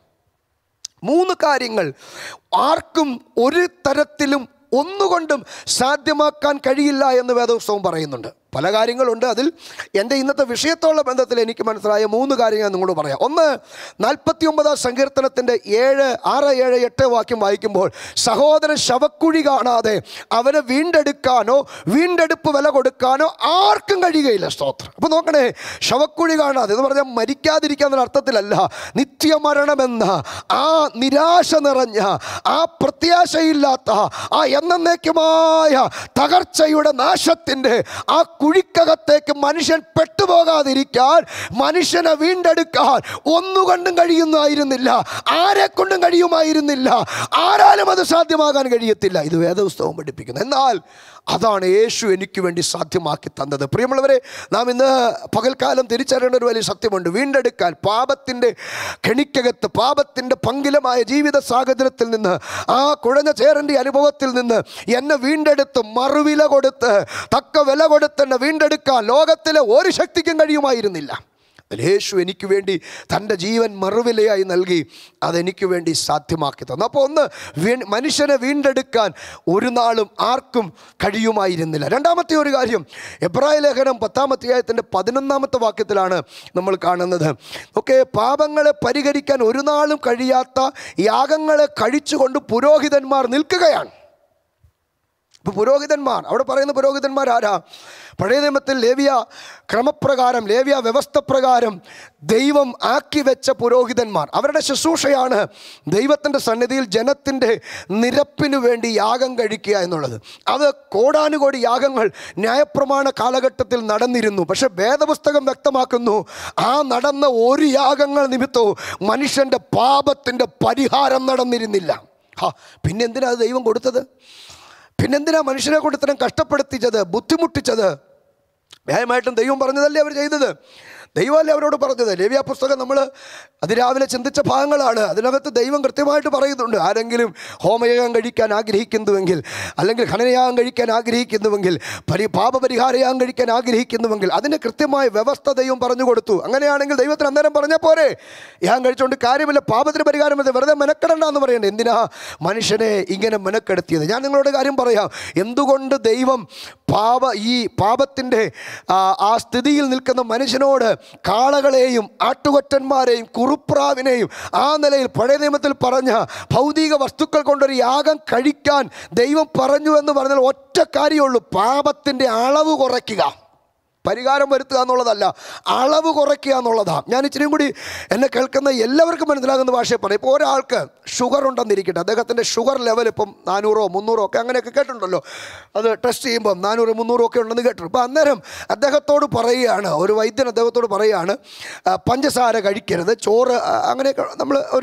മൂന്ന് കാര്യങ്ങൾ ആർക്കും ഒരു തരത്തിലും ഒന്നുകൊണ്ടും സാധ്യമാക്കാൻ കഴിയില്ല എന്ന് വേദപുസ്തകം പറയുന്നുണ്ട് പല കാര്യങ്ങളുണ്ട് അതിൽ എൻ്റെ ഇന്നത്തെ വിഷയത്തോടുള്ള ബന്ധത്തിൽ എനിക്ക് മനസ്സിലായ മൂന്ന് കാര്യങ്ങൾ നിങ്ങളോട് പറയാം ഒന്ന് നാൽപ്പത്തി ഒമ്പതാം സങ്കീർത്തനത്തിൻ്റെ ഏഴ് ആറ് ഏഴ് എട്ട് വാക്യം വായിക്കുമ്പോൾ സഹോദരൻ ശവക്കുഴി കാണാതെ അവനെ വീണ്ടെടുക്കാനോ വീണ്ടെടുപ്പ് വില കൊടുക്കാനോ ആർക്കും കഴിയുകയില്ല സ്തോത്രം അപ്പോൾ നോക്കണേ ശവക്കുഴി കാണാതെ എന്ന് പറഞ്ഞാൽ മരിക്കാതിരിക്കാന്നുള്ള അർത്ഥത്തിലല്ല നിത്യമരണമെന്ന ആ നിരാശ നിറഞ്ഞ ആ പ്രത്യാശയില്ലാത്ത ആ എന്നേക്കുമായ തകർച്ചയുടെ നാശത്തിൻ്റെ ആ കുഴിക്കകത്തേക്ക് മനുഷ്യൻ പെട്ടുപോകാതിരിക്കാൻ മനുഷ്യനെ വീണ്ടെടുക്കാൻ ഒന്നുകൊണ്ടും കഴിയുമായിരുന്നില്ല ആരെ കൊണ്ടും കഴിയുമായിരുന്നില്ല ആരാലും അത് സാധ്യമാകാൻ കഴിയത്തില്ല ഇത് വേദപുസ്തകം പഠിപ്പിക്കുന്നു എന്നാൽ അതാണ് യേശു എനിക്ക് വേണ്ടി സാധ്യമാക്കി തന്നത് പ്രിയമുള്ളവരെ നാം ഇന്ന് പകൽക്കാലം തിരിച്ചറിയേണ്ട ഒരു വലിയ സത്യമുണ്ട് വീണ്ടെടുക്കാൻ പാപത്തിൻ്റെ കെണിക്കകത്ത് പാപത്തിൻ്റെ പങ്കിലമായ ജീവിത സാഹചര്യത്തിൽ നിന്ന് ആ കുഴഞ്ഞ ചേരൻ്റെ അനുഭവത്തിൽ നിന്ന് എന്നെ വീണ്ടെടുത്ത് മറുവില കൊടുത്ത് തക്ക വില കൊടുത്ത് എന്നെ വീണ്ടെടുക്കാൻ ലോകത്തിലെ ഒരു ശക്തിക്കും കഴിയുമായിരുന്നില്ല അതിൽ യേശു എനിക്ക് വേണ്ടി തൻ്റെ ജീവൻ മറുവിലയായി നൽകി അതെനിക്ക് വേണ്ടി സാധ്യമാക്കി തന്നു അപ്പോൾ ഒന്ന് വീ മനുഷ്യനെ വീണ്ടെടുക്കാൻ ഒരു നാളും ആർക്കും കഴിയുമായിരുന്നില്ല രണ്ടാമത്തെ ഒരു കാര്യം എബ്രായ ലേഖനം പത്താമത്തെ അധ്യായത്തിൻ്റെ പതിനൊന്നാമത്തെ വാക്യത്തിലാണ് നമ്മൾ കാണുന്നത് ഓക്കെ പാപങ്ങളെ പരിഹരിക്കാൻ ഒരു നാളും കഴിയാത്ത യാഗങ്ങളെ കഴിച്ചുകൊണ്ട് പുരോഹിതന്മാർ നിൽക്കുകയാണ് ഇപ്പോൾ പുരോഹിതന്മാർ അവിടെ പറയുന്ന പുരോഹിതന്മാർ ആരാ പഴയ നിയമത്തിൽ ലേവിയ ക്രമപ്രകാരം ലേവിയ വ്യവസ്ഥ പ്രകാരം ദൈവം ആക്കി വെച്ച പുരോഹിതന്മാർ അവരുടെ ശുശ്രൂഷയാണ് ദൈവത്തിൻ്റെ സന്നിധിയിൽ ജനത്തിൻ്റെ നിരപ്പിനു വേണ്ടി യാഗം കഴിക്കുക എന്നുള്ളത് അത് കോടാനുകോടി യാഗങ്ങൾ ന്യായപ്രമാണ കാലഘട്ടത്തിൽ നടന്നിരുന്നു പക്ഷെ വേദപുസ്തകം വ്യക്തമാക്കുന്നു ആ നടന്ന ഒരു യാഗങ്ങൾ നിമിത്തവും മനുഷ്യൻ്റെ പാപത്തിൻ്റെ പരിഹാരം നടന്നിരുന്നില്ല ഹാ പിന്നെന്തിനാ അത് ദൈവം കൊടുത്തത് പിന്നെന്തിനാ മനുഷ്യനെ കൊണ്ട് ഇത്രയും കഷ്ടപ്പെടുത്തിച്ചത് ബുദ്ധിമുട്ടിച്ചത് ന്യായമായിട്ടും ദൈവം പറഞ്ഞതല്ലേ അവർ ചെയ്തത് ദൈവമല്ലേ അവരോട് പറഞ്ഞത് ലേവ്യ പുസ്തകം നമ്മൾ അതിരാവിലെ ചിന്തിച്ച ഭാഗങ്ങളാണ് അതിനകത്ത് ദൈവം കൃത്യമായിട്ട് പറയുന്നുണ്ട് ആരെങ്കിലും ഹോമയാഗം കഴിക്കാൻ ആഗ്രഹിക്കുന്നുവെങ്കിൽ അല്ലെങ്കിൽ ഖനനയാഗം കഴിക്കാൻ ആഗ്രഹിക്കുന്നുവെങ്കിൽ പരി പാപപരിഹാരയാഗം കഴിക്കാൻ ആഗ്രഹിക്കുന്നുവെങ്കിൽ അതിന് കൃത്യമായ വ്യവസ്ഥ ദൈവം പറഞ്ഞു കൊടുത്തു അങ്ങനെയാണെങ്കിൽ ദൈവത്തിന് അന്നേരം പറഞ്ഞാൽ പോരെ യാഗം കഴിച്ചുകൊണ്ട് കാര്യമില്ല പാപത്തിന് പരിഹാരം മതി വെറുതെ മെനക്കെടണ്ട എന്ന് പറയണ്ടേ എന്തിനാ മനുഷ്യനെ ഇങ്ങനെ മെനക്കെടുത്തിയത് ഞാൻ നിങ്ങളോട് കാര്യം പറയാം എന്തുകൊണ്ട് ദൈവം പാപ ഈ പാപത്തിൻ്റെ ആ, ആ സ്ഥിതിയിൽ നിൽക്കുന്ന മനുഷ്യനോട് കാളകളെയും ആട്ടുകൊറ്റന്മാരെയും കുറുപ്രാവിനെയും ആ നിലയിൽ പഴയ നിയമത്തിൽ പറഞ്ഞ ഭൗതിക വസ്തുക്കൾ കൊണ്ടൊരു യാഗം കഴിക്കാൻ ദൈവം പറഞ്ഞു എന്ന് പറഞ്ഞാൽ ഒറ്റ കാര്യമുള്ളൂ പാപത്തിൻ്റെ അളവ് കുറയ്ക്കുക പരിഹാരം വരുത്തുക എന്നുള്ളതല്ല അളവ് കുറയ്ക്കുക എന്നുള്ളതാണ് ഞാൻ ഇച്ചിരിയും കൂടി എന്നെ കേൾക്കുന്ന എല്ലാവർക്കും മനസ്സിലാകുന്ന ഭാഷയെ പറയും ഇപ്പോൾ ഒരാൾക്ക് ഷുഗർ ഉണ്ടെന്നിരിക്കട്ടെ അദ്ദേഹത്തിൻ്റെ ഷുഗർ ലെവൽ ഇപ്പം നാനൂറോ മുന്നൂറോ ഒക്കെ അങ്ങനെയൊക്കെ കേട്ടിട്ടുണ്ടല്ലോ അത് ടെസ്റ്റ് ചെയ്യുമ്പോൾ നാനൂറ് മുന്നൂറോ ഒക്കെ ഉണ്ടെന്ന് കേട്ടു അപ്പോൾ അന്നേരം അദ്ദേഹത്തോട് പറയുകയാണ് ഒരു വൈദ്യൻ അദ്ദേഹത്തോട് പറയുകയാണ് ആ, പഞ്ചസാര കഴിക്കരുത് ചോറ് ആ, അങ്ങനെയൊക്കെ നമ്മൾ ഒരു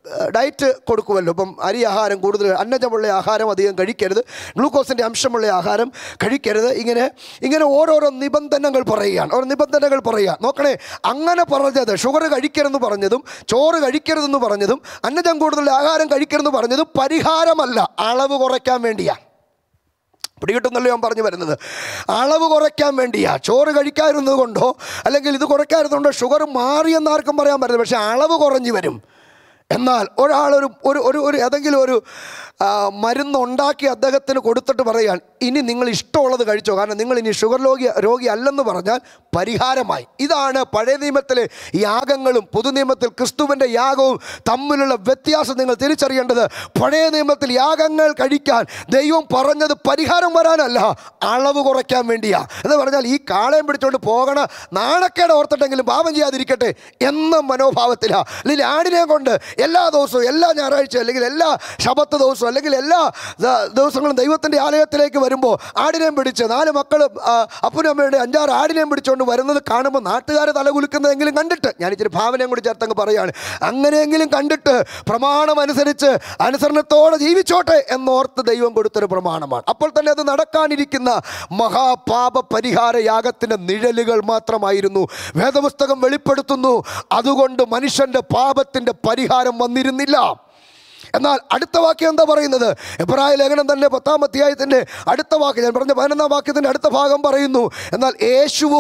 ഡയറ്റ് കൊടുക്കുമല്ലോ ഇപ്പം അരി ആഹാരം കൂടുതൽ അന്നജമുള്ള ആഹാരം അധികം കഴിക്കരുത് ഗ്ലൂക്കോസിൻ്റെ അംശമുള്ള ആഹാരം കഴിക്കരുത് ഇങ്ങനെ ഇങ്ങനെ ഓരോരോ നിബന്ധനകൾ പറയുകയാണ് ഓരോ നിബന്ധനകൾ പറയുക നോക്കണേ അങ്ങനെ പറഞ്ഞത് ഷുഗർ കഴിക്കരുതെന്ന് പറഞ്ഞതും ചോറ് കഴിക്കരുതെന്ന് പറഞ്ഞതും അന്നജം കൂടുതൽ ആഹാരം കഴിക്കരുതെന്ന് പറഞ്ഞതും പരിഹാരമല്ല അളവ് കുറയ്ക്കാൻ വേണ്ടിയാണ് പിടികിട്ടുന്നല്ലോ ഞാൻ പറഞ്ഞു വരുന്നത് അളവ് കുറയ്ക്കാൻ വേണ്ടിയാ ചോറ് കഴിക്കാതിരുന്നത് കൊണ്ടോ അല്ലെങ്കിൽ ഇത് കുറയ്ക്കാതിരുന്നതുകൊണ്ടോ ഷുഗർ മാറിയെന്ന് ആർക്കും പറയാൻ പറ്റില്ല പക്ഷേ അളവ് കുറഞ്ഞു വരും എന്നാൽ ഒരാളൊരു ഒരു ഒരു ഒരു ഏതെങ്കിലും ഒരു ആ, മരുന്ന് ഉണ്ടാക്കി അദ്ദേഹത്തിന് കൊടുത്തിട്ട് പറയാൻ ഇനി നിങ്ങൾ ഇഷ്ടമുള്ളത് കഴിച്ചോ കാരണം നിങ്ങൾ ഇനി ഷുഗർ രോഗി രോഗി അല്ലെന്ന് പറഞ്ഞാൽ പരിഹാരമായി ഇതാണ് പഴയ നിയമത്തിലെ യാഗങ്ങളും പുതു നിയമത്തിൽ ക്രിസ്തുവിൻ്റെ യാഗവും തമ്മിലുള്ള വ്യത്യാസം നിങ്ങൾ തിരിച്ചറിയേണ്ടത് പഴയ നിയമത്തിൽ യാഗങ്ങൾ കഴിക്കാൻ ദൈവം പറഞ്ഞത് പരിഹാരം വരാനല്ല അളവ് കുറയ്ക്കാൻ വേണ്ടിയാ എന്ന് പറഞ്ഞാൽ ഈ കാളയം പിടിച്ചുകൊണ്ട് പോകണ നാണക്കേട് ഓർത്തിട്ടെങ്കിലും പാപം ചെയ്യാതിരിക്കട്ടെ എന്ന മനോഭാവത്തിലാണ് അല്ലെങ്കിൽ ആടിനെ കൊണ്ട് എല്ലാ ദിവസവും എല്ലാ ഞായറാഴ്ച അല്ലെങ്കിൽ എല്ലാ ശബത്ത് ദിവസവും അല്ലെങ്കിൽ എല്ലാ ദ- ദിവസങ്ങളും ദൈവത്തിൻ്റെ ആലയത്തിലേക്ക് വരുമ്പോൾ ആടിനെയും പിടിച്ച് നാല് മക്കൾ അപ്പനും അമ്മയുടെ അഞ്ചാറ് ആടിനെയും പിടിച്ചുകൊണ്ട് വരുന്നത് കാണുമ്പോൾ നാട്ടുകാർ തലകുലുക്കുന്നതെങ്കിലും കണ്ടിട്ട് ഞാൻ ഇച്ചിരി ഭാവനയും കൂടി ചേർത്തങ്ങ് പറയുകയാണ് അങ്ങനെയെങ്കിലും കണ്ടിട്ട് പ്രമാണം അനുസരിച്ച് അനുസരണത്തോടെ ജീവിച്ചോട്ടെ എന്നോർത്ത് ദൈവം കൊടുത്തൊരു പ്രമാണമാണ് അപ്പോൾ തന്നെ അത് നടക്കാനിരിക്കുന്ന മഹാപാപ പരിഹാര യാഗത്തിൻ്റെ നിഴലുകൾ മാത്രമായിരുന്നു വേദപുസ്തകം വെളിപ്പെടുത്തുന്നു അതുകൊണ്ട് മനുഷ്യൻ്റെ പാപത്തിൻ്റെ പരിഹാരം വന്നിരുന്നില്ല എന്നാൽ അടുത്ത വാക്യം എന്താ പറയുന്നത് എബ്രായ ലേഖനം തന്നെ പത്താം അധ്യായത്തിൻ്റെ അടുത്ത വാക്യം ഞാൻ പറഞ്ഞ പതിനൊന്നാം വാക്യത്തിൻ്റെ അടുത്ത ഭാഗം പറയുന്നു എന്നാൽ യേശുവോ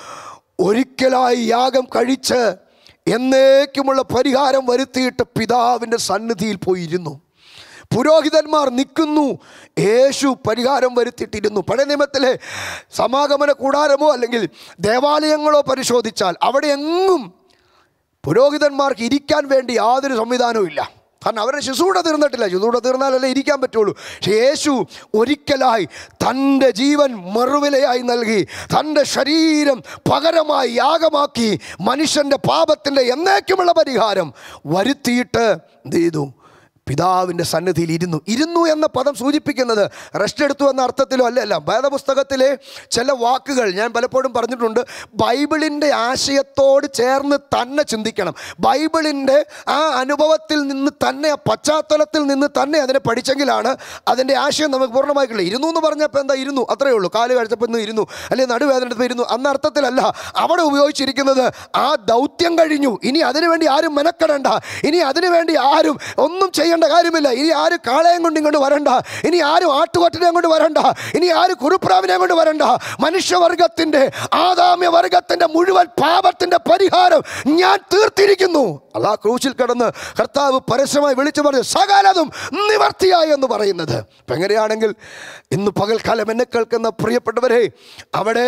ഒരിക്കലായി യാഗം കഴിച്ച് എന്നേക്കുമുള്ള പരിഹാരം വരുത്തിയിട്ട് പിതാവിൻ്റെ സന്നിധിയിൽ പോയിരുന്നു പുരോഹിതന്മാർ നിൽക്കുന്നു യേശു പരിഹാരം വരുത്തിയിട്ടിരുന്നു പഴയ നിയമത്തിലെ സമാഗമന കൂടാരമോ അല്ലെങ്കിൽ ദേവാലയങ്ങളോ പരിശോധിച്ചാൽ അവിടെ എങ്ങും പുരോഹിതന്മാർക്ക് ഇരിക്കാൻ വേണ്ടി യാതൊരു സംവിധാനവും ഇല്ല കാരണം അവരുടെ ശുശ്രൂഷ തീർന്നിട്ടില്ല ശുശ്രൂഷ തീർന്നാലല്ലേ ഇരിക്കാൻ പറ്റുള്ളൂ പക്ഷേ യേശു ഒരിക്കലായി തൻ്റെ ജീവൻ മറുവിലയായി നൽകി തൻ്റെ ശരീരം പകരമായി യാഗമാക്കി മനുഷ്യൻ്റെ പാപത്തിൻ്റെ എന്നേക്കുമുള്ള പരിഹാരം വരുത്തിയിട്ട് എന്ത് ചെയ്തു പിതാവിൻ്റെ സന്നിധിയിൽ ഇരുന്നു ഇരുന്നു എന്ന പദം സൂചിപ്പിക്കുന്നത് റെസ്റ്റ് എടുത്തു എന്ന അർത്ഥത്തിലോ അല്ലല്ല വേദപുസ്തകത്തിലെ ചില വാക്കുകൾ ഞാൻ പലപ്പോഴും പറഞ്ഞിട്ടുണ്ട് ബൈബിളിൻ്റെ ആശയത്തോട് ചേർന്ന് തന്നെ ചിന്തിക്കണം ബൈബിളിൻ്റെ ആ അനുഭവത്തിൽ നിന്ന് തന്നെ ആ പശ്ചാത്തലത്തിൽ നിന്ന് തന്നെ അതിനെ പഠിച്ചെങ്കിലാണ് അതിൻ്റെ ആശയം നമുക്ക് പൂർണ്ണമായി കിട്ടില്ല ഇരുന്നു എന്ന് പറഞ്ഞപ്പോൾ എന്താ ഇരുന്നു അത്രയേ ഉള്ളൂ കാല് കഴിച്ചപ്പോൾ ഇന്ന് ഇരുന്നു അല്ലെങ്കിൽ നടുവേദന എടുത്തപ്പോൾ ഇരുന്നു അന്ന അർത്ഥത്തിലല്ല അവിടെ ഉപയോഗിച്ചിരിക്കുന്നത് ആ ദൗത്യം കഴിഞ്ഞു ഇനി അതിനുവേണ്ടി ആരും മെനക്കെടണ്ട ഇനി അതിനുവേണ്ടി ആരും ഒന്നും ചെയ്യേണ്ട കാര്യമില്ല ഇനി ആരും കാളയം കൊണ്ട് ഇങ്ങോട്ട് വരണ്ട ഇനി ആരും ആട്ടുകൊറ്റനെ കൊണ്ട് വരണ്ട ഇനി ആരും കുറുപ്രാവിനെ കൊണ്ട് വരണ്ട മനുഷ്യവർഗത്തിൻ്റെ ആദാമ്യ വർഗത്തിൻ്റെ മുഴുവൻ പാപത്തിൻ്റെ പരിഹാരം ഞാൻ തീർത്തിരിക്കുന്നു അല്ലാ ക്രൂശിൽ കിടന്ന് കർത്താവ് പരസ്യമായി വിളിച്ചു പറഞ്ഞു സകലതും നിവർത്തിയായി എന്ന് പറയുന്നത് അപ്പം എങ്ങനെയാണെങ്കിൽ ഇന്ന് പകൽക്കാലം എന്നെ കേൾക്കുന്ന പ്രിയപ്പെട്ടവരെ അവിടെ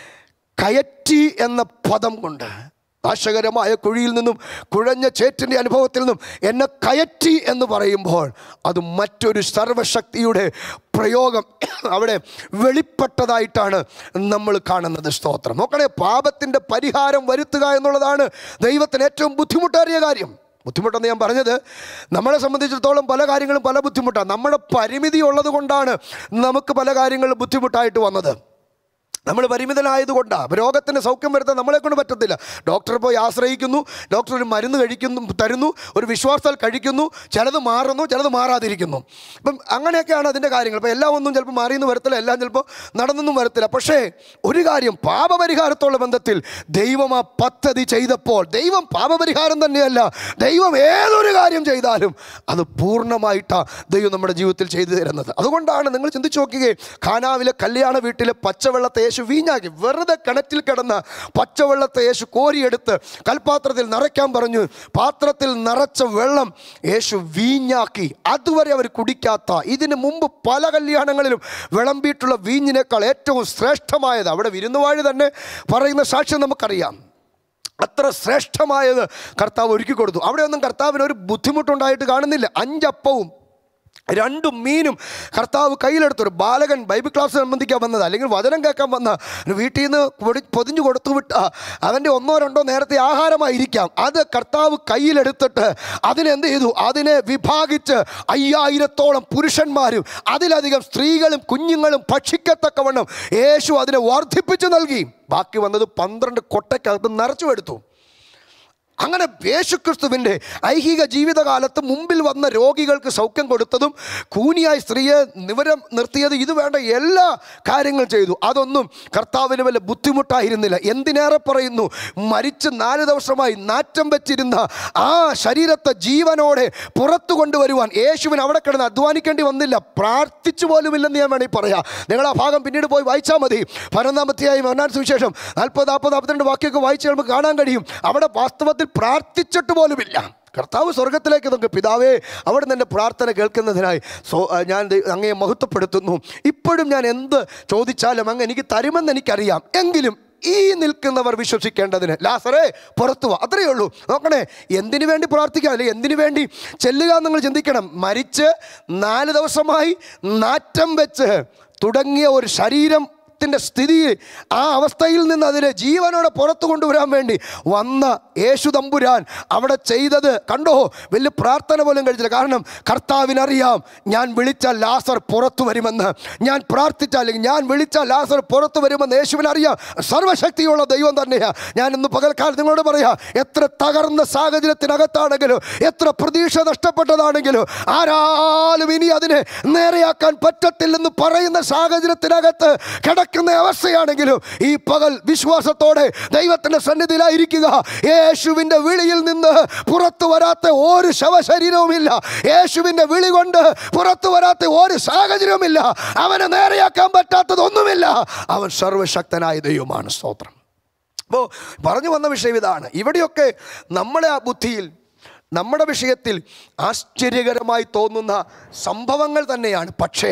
കയറ്റി എന്ന പദം കൊണ്ട് നാശകരമായ കുഴിയിൽ നിന്നും കുഴഞ്ഞ ചേറ്റിൻ്റെ അനുഭവത്തിൽ നിന്നും എന്നെ കയറ്റി എന്ന് പറയുമ്പോൾ അത് മറ്റൊരു സർവശക്തിയുടെ പ്രയോഗം അവിടെ വെളിപ്പെട്ടതായിട്ടാണ് നമ്മൾ കാണുന്നത് സ്തോത്രം നോക്കണേ പാപത്തിൻ്റെ പരിഹാരം വരുത്തുക എന്നുള്ളതാണ് ദൈവത്തിന് ഏറ്റവും ബുദ്ധിമുട്ടേറിയ കാര്യം ബുദ്ധിമുട്ടെന്ന് ഞാൻ പറഞ്ഞത് നമ്മളെ സംബന്ധിച്ചിടത്തോളം പല കാര്യങ്ങളും പല ബുദ്ധിമുട്ടാണ് നമ്മുടെ പരിമിതി ഉള്ളത് കൊണ്ടാണ് നമുക്ക് പല കാര്യങ്ങളും ബുദ്ധിമുട്ടായിട്ട് വന്നത് നമ്മൾ പരിമിതനായതുകൊണ്ടാണ് രോഗത്തിന് സൗഖ്യം വരുത്താൻ നമ്മളെ കൊണ്ട് പറ്റത്തില്ല ഡോക്ടറെ പോയി ആശ്രയിക്കുന്നു ഡോക്ടർ ഒരു മരുന്ന് കഴിക്കുന്നു തരുന്നു ഒരു വിശ്വാസത്താൽ കഴിക്കുന്നു ചിലത് മാറുന്നു ചിലത് മാറാതിരിക്കുന്നു ഇപ്പം അങ്ങനെയൊക്കെയാണ് അതിൻ്റെ കാര്യങ്ങൾ ഇപ്പം എല്ലാം ഒന്നും ചിലപ്പോൾ മാറിയെന്ന് വരത്തില്ല എല്ലാം ചിലപ്പോൾ നടന്നൊന്നും വരത്തില്ല പക്ഷേ ഒരു കാര്യം പാപപരിഹാരത്തോളം ബന്ധത്തിൽ ദൈവം ആ പദ്ധതി ചെയ്തപ്പോൾ ദൈവം പാപപരിഹാരം തന്നെയല്ല ദൈവം ഏതൊരു കാര്യം ചെയ്താലും അത് പൂർണ്ണമായിട്ടാണ് ദൈവം നമ്മുടെ ജീവിതത്തിൽ ചെയ്തു തരുന്നത് അതുകൊണ്ടാണ് നിങ്ങൾ ചിന്തിച്ചു നോക്കുകയും ഖാനാവിലെ കല്യാണ വീട്ടിലെ പച്ചവെള്ളത്തെ യേശു വീഞ്ഞാക്കി വെറുതെ കിണറ്റിൽ കിടന്ന പച്ചവെള്ളത്തെ യേശു കോരിയെടുത്ത് കൽപാത്രത്തിൽ നിറയ്ക്കാൻ പറഞ്ഞു പാത്രത്തിൽ നിറച്ച വെള്ളം യേശു വീഞ്ഞാക്കി അതുവരെ അവർ കുടിക്കാത്ത ഇതിന് മുമ്പ് പല കല്യാണങ്ങളിലും വിളമ്പിയിട്ടുള്ള വീഞ്ഞിനേക്കാൾ ഏറ്റവും ശ്രേഷ്ഠമായത് അവിടെ വിരുന്നുവാഴി തന്നെ പറയുന്ന സാക്ഷ്യം നമുക്കറിയാം അത്ര ശ്രേഷ്ഠമായത് കർത്താവ് ഒരുക്കി കൊടുത്തു അവിടെയൊന്നും കർത്താവിന് ഒരു ബുദ്ധിമുട്ടുണ്ടായിട്ട് കാണുന്നില്ല അഞ്ചപ്പവും രണ്ടും മീനും കർത്താവ് കയ്യിലെടുത്തു ഒരു ബാലകൻ ബൈബിൾ ക്ലാസ് സംബന്ധിക്കാൻ വന്നത് അല്ലെങ്കിൽ വചനം കേൾക്കാൻ വന്ന ഒരു വീട്ടിൽ നിന്ന് പൊടി പൊതിഞ്ഞു കൊടുത്തു വിട്ട അവൻ്റെ ഒന്നോ രണ്ടോ നേരത്തെ ആഹാരമായിരിക്കാം അത് കർത്താവ് കയ്യിലെടുത്തിട്ട് അതിനെന്ത് ചെയ്തു അതിനെ വിഭാഗിച്ച് അയ്യായിരത്തോളം പുരുഷന്മാരും അതിലധികം സ്ത്രീകളും കുഞ്ഞുങ്ങളും ഭക്ഷിക്കത്തക്കവണ്ണം യേശു അതിനെ വർദ്ധിപ്പിച്ചു നൽകി ബാക്കി വന്നത് പന്ത്രണ്ട് കൊട്ടയ്ക്കകത്ത് നിറച്ചു എടുത്തു അങ്ങനെ യേശുക്രിസ്തുവിൻ്റെ ഐഹിക ജീവിതകാലത്ത് മുമ്പിൽ വന്ന രോഗികൾക്ക് സൗഖ്യം കൊടുത്തതും കൂനിയായ സ്ത്രീയെ നിവരം നിർത്തിയത് ഇത് വേണ്ട എല്ലാ കാര്യങ്ങളും ചെയ്തു അതൊന്നും കർത്താവിന് വല്ല ബുദ്ധിമുട്ടായിരുന്നില്ല എന്തിനേറെ പറയുന്നു മരിച്ച് നാല് ദിവസമായി നാറ്റം വെച്ചിരുന്ന ആ ശരീരത്തെ ജീവനോടെ പുറത്തു കൊണ്ടുവരുവാൻ യേശുവിന് അവിടെ കിടന്ന് അധ്വാനിക്കേണ്ടി വന്നില്ല പ്രാർത്ഥിച്ചു പോലുമില്ലെന്ന് ഞാൻ വേണമെങ്കിൽ പറയാം നിങ്ങൾ ആ ഭാഗം പിന്നീട് പോയി വായിച്ചാൽ മതി പതിനൊന്നാമത്തെയായി മരണ സുവിശേഷം നാൽപ്പത് നാൽപ്പത് നാൽപ്പത്തിരണ്ട് വാക്യമൊക്കെ വായിച്ച് നമുക്ക് കാണാൻ കഴിയും അവിടെ വാസ്തവത്തിൽ പ്രാർത്ഥിച്ചിട്ട് പോലുമില്ല കർത്താവ് സ്വർഗത്തിലേക്ക് നമുക്ക് പിതാവേ അവിടെ നിന്ന് എൻ്റെ പ്രാർത്ഥന കേൾക്കുന്നതിനായി സോ ആ, ഞാൻ ദൈ- അങ്ങയെ മഹത്വപ്പെടുത്തുന്നു ഇപ്പോഴും ഞാൻ എന്ത് ചോദിച്ചാലും അങ്ങ് എനിക്ക് തരുമെന്ന് എനിക്കറിയാം എങ്കിലും ഈ നിൽക്കുന്നവർ വിശ്വസിക്കേണ്ടതിന് ലാസറേ പുറത്തു വാ അത്രയേ ഉള്ളൂ നോക്കണേ എന്തിനു വേണ്ടി പ്രാർത്ഥിക്കാം അല്ലെങ്കിൽ എന്തിനു വേണ്ടി ചെല്ലുക എന്ന് നിങ്ങൾ ചിന്തിക്കണം മരിച്ച് നാല് ദിവസമായി നാറ്റം വെച്ച് തുടങ്ങിയ ഒരു ശരീരം ത്തിൻ്റെ സ്ഥിതി ആ അവസ്ഥയിൽ നിന്ന് അതിനെ ജീവനോടെ പുറത്തു കൊണ്ടുവരാൻ വേണ്ടി വന്ന യേശു തമ്പുരാൻ അവിടെ ചെയ്തത് കണ്ടോ വലിയ പ്രാർത്ഥന പോലും കഴിച്ചില്ല കാരണം കർത്താവിനറിയാം ഞാൻ വിളിച്ചാൽ ലാസർ പുറത്തു വരുമെന്ന് ഞാൻ പ്രാർത്ഥിച്ചാൽ അല്ലെങ്കിൽ ഞാൻ വിളിച്ചാൽ ലാസർ പുറത്തു വരുമെന്ന് യേശുവിനറിയാം സർവശക്തിയുള്ള ദൈവം തന്നെയാണ് ഞാൻ ഇന്ന് പകൽക്കാലം നിങ്ങളോട് പറയാം എത്ര തകർന്ന സാഹചര്യത്തിനകത്താണെങ്കിലും എത്ര പ്രതീക്ഷ നഷ്ടപ്പെട്ടതാണെങ്കിലും ആരാലും ഇനി അതിനെ നേരെയാക്കാൻ പറ്റത്തില്ലെന്ന് പറയുന്ന സാഹചര്യത്തിനകത്ത് കിടക്കുന്ന അവസ്ഥയാണെങ്കിലും ഈ പകൽ വിശ്വാസത്തോടെ ദൈവത്തിൻ്റെ സന്നിധിയിലായിരിക്കുക യേശുവിൻ്റെ വിളിയിൽ നിന്ന് പുറത്തു വരാത്ത ഒരു ശവശരീരവുമില്ല യേശുവിൻ്റെ വിളി കൊണ്ട് പുറത്തു വരാത്ത ഒരു സാഹചര്യവുമില്ല അവനെ നേരെയാക്കാൻ പറ്റാത്തതൊന്നുമില്ല അവൻ സർവശക്തനായ ദൈവമാണ് സ്തോത്രം അപ്പോൾ പറഞ്ഞു വന്ന വിഷയം ഇതാണ് ഇവിടെയൊക്കെ നമ്മളെ ആ ബുദ്ധിയിൽ നമ്മുടെ വിഷയത്തിൽ ആശ്ചര്യകരമായി തോന്നുന്ന സംഭവങ്ങൾ തന്നെയാണ് പക്ഷേ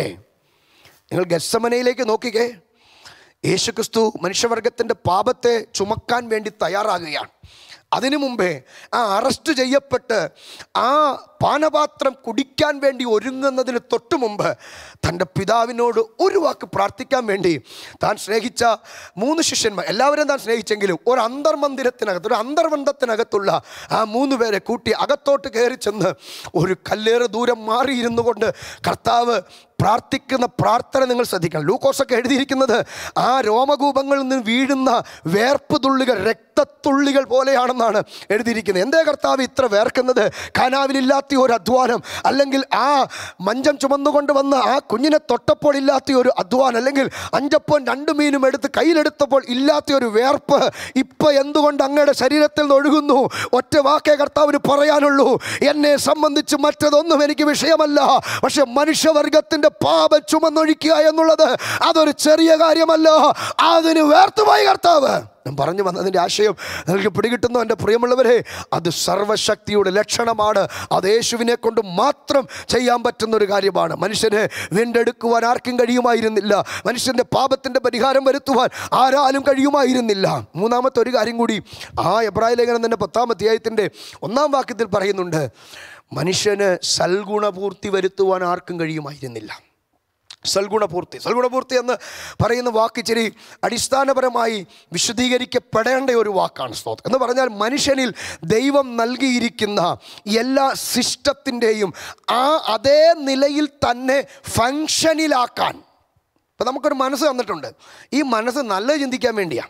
നിങ്ങൾ ഗത്സമനയിലേക്ക് നോക്കിക്കേ യേശുക്രിസ്തു മനുഷ്യവർഗത്തിൻ്റെ പാപത്തെ ചുമക്കാൻ വേണ്ടി തയ്യാറാകുകയാണ് അതിനു മുമ്പേ ആ അറസ്റ്റ് ചെയ്യപ്പെട്ട് ആ പാനപാത്രം കുടിക്കാൻ വേണ്ടി ഒരുങ്ങുന്നതിന് തൊട്ടു മുമ്പ് തൻ്റെ പിതാവിനോട് ഒരു വാക്ക് പ്രാർത്ഥിക്കാൻ വേണ്ടി താൻ സ്നേഹിച്ച മൂന്ന് ശിഷ്യന്മാർ എല്ലാവരും താൻ സ്നേഹിച്ചെങ്കിലും ഒരു അന്തർമന്ദിരത്തിനകത്ത് ഒരു അന്തർവന്ധത്തിനകത്തുള്ള ആ മൂന്ന് പേരെ കൂട്ടി അകത്തോട്ട് കയറി ചെന്ന് ഒരു കല്ലേറ് ദൂരം മാറിയിരുന്നു കൊണ്ട് കർത്താവ് പ്രാർത്ഥിക്കുന്ന പ്രാർത്ഥന നിങ്ങൾ ശ്രദ്ധിക്കണം ലൂക്കോസൊക്കെ എഴുതിയിരിക്കുന്നത് ആ രോമകൂപങ്ങളിൽ നിന്ന് വീഴുന്ന വേർപ്പ് തുള്ളികൾ രക്തത്തുള്ളികൾ പോലെയാണെന്നാണ് എഴുതിയിരിക്കുന്നത് എന്തേ കർത്താവ് ഇത്ര വേർക്കുന്നത് കനാവിലില്ലാത്ത ഒരു അധ്വാനം അല്ലെങ്കിൽ ആ മഞ്ചം ചുമന്നുകൊണ്ട് വന്ന് ആ കുഞ്ഞിനെ തൊട്ടപ്പോൾ ഇല്ലാത്ത ഒരു അധ്വാനം അല്ലെങ്കിൽ അഞ്ചപ്പം രണ്ട് മീനും എടുത്ത് കയ്യിലെടുത്തപ്പോൾ ഇല്ലാത്ത ഒരു വേർപ്പ് ഇപ്പൊ എന്തുകൊണ്ട് അങ്ങയുടെ ശരീരത്തിൽ നിന്ന് ഒഴുകുന്നു ഒറ്റ വാക്കേ കർത്താവിന് പറയാനുള്ളൂ എന്നെ സംബന്ധിച്ച് മറ്റതൊന്നും എനിക്ക് വിഷയമല്ല പക്ഷെ മനുഷ്യവർഗത്തിന്റെ പാപം ചുമന്നൊഴിക്കുക എന്നുള്ളത് അതൊരു ചെറിയ കാര്യമല്ല അതിന് വേർത്തുപോയി കർത്താവ് ഞാൻ പറഞ്ഞു വന്നതിൻ്റെ ആശയം നിങ്ങൾക്ക് പിടികിട്ടുന്നു എൻ്റെ പ്രിയമുള്ളവരെ അത് സർവശക്തിയുടെ ലക്ഷണമാണ് അത് യേശുവിനെ കൊണ്ട് മാത്രം ചെയ്യാൻ പറ്റുന്ന ഒരു കാര്യമാണ് മനുഷ്യനെ വീണ്ടെടുക്കുവാൻ ആർക്കും കഴിയുമായിരുന്നില്ല മനുഷ്യൻ്റെ പാപത്തിൻ്റെ പരിഹാരം വരുത്തുവാൻ ആരാലും കഴിയുമായിരുന്നില്ല മൂന്നാമത്തെ ഒരു കാര്യം കൂടി ആ എബ്രായ ലേഖനം തന്നെ പത്താം അധ്യായത്തിൻ്റെ ഒന്നാം വാക്യത്തിൽ പറയുന്നുണ്ട് മനുഷ്യന് സൽഗുണപൂർത്തി വരുത്തുവാൻ ആർക്കും കഴിയുമായിരുന്നില്ല സൽഗുണപൂർത്തി സൽഗുണപൂർത്തി എന്ന് പറയുന്ന വാക്ക് ഇച്ചിരി അടിസ്ഥാനപരമായി വിശദീകരിക്കപ്പെടേണ്ട ഒരു വാക്കാണ് സ്തോത്രം എന്ന് പറഞ്ഞാൽ മനുഷ്യനിൽ ദൈവം നൽകിയിരിക്കുന്ന എല്ലാ സിസ്റ്റത്തിൻ്റെയും ആ അതേ നിലയിൽ തന്നെ ഫങ്ഷനിലാക്കാൻ ഇപ്പം നമുക്കൊരു മനസ്സ് തന്നിട്ടുണ്ട് ഈ മനസ്സ് നല്ലത് ചിന്തിക്കാൻ വേണ്ടിയാണ്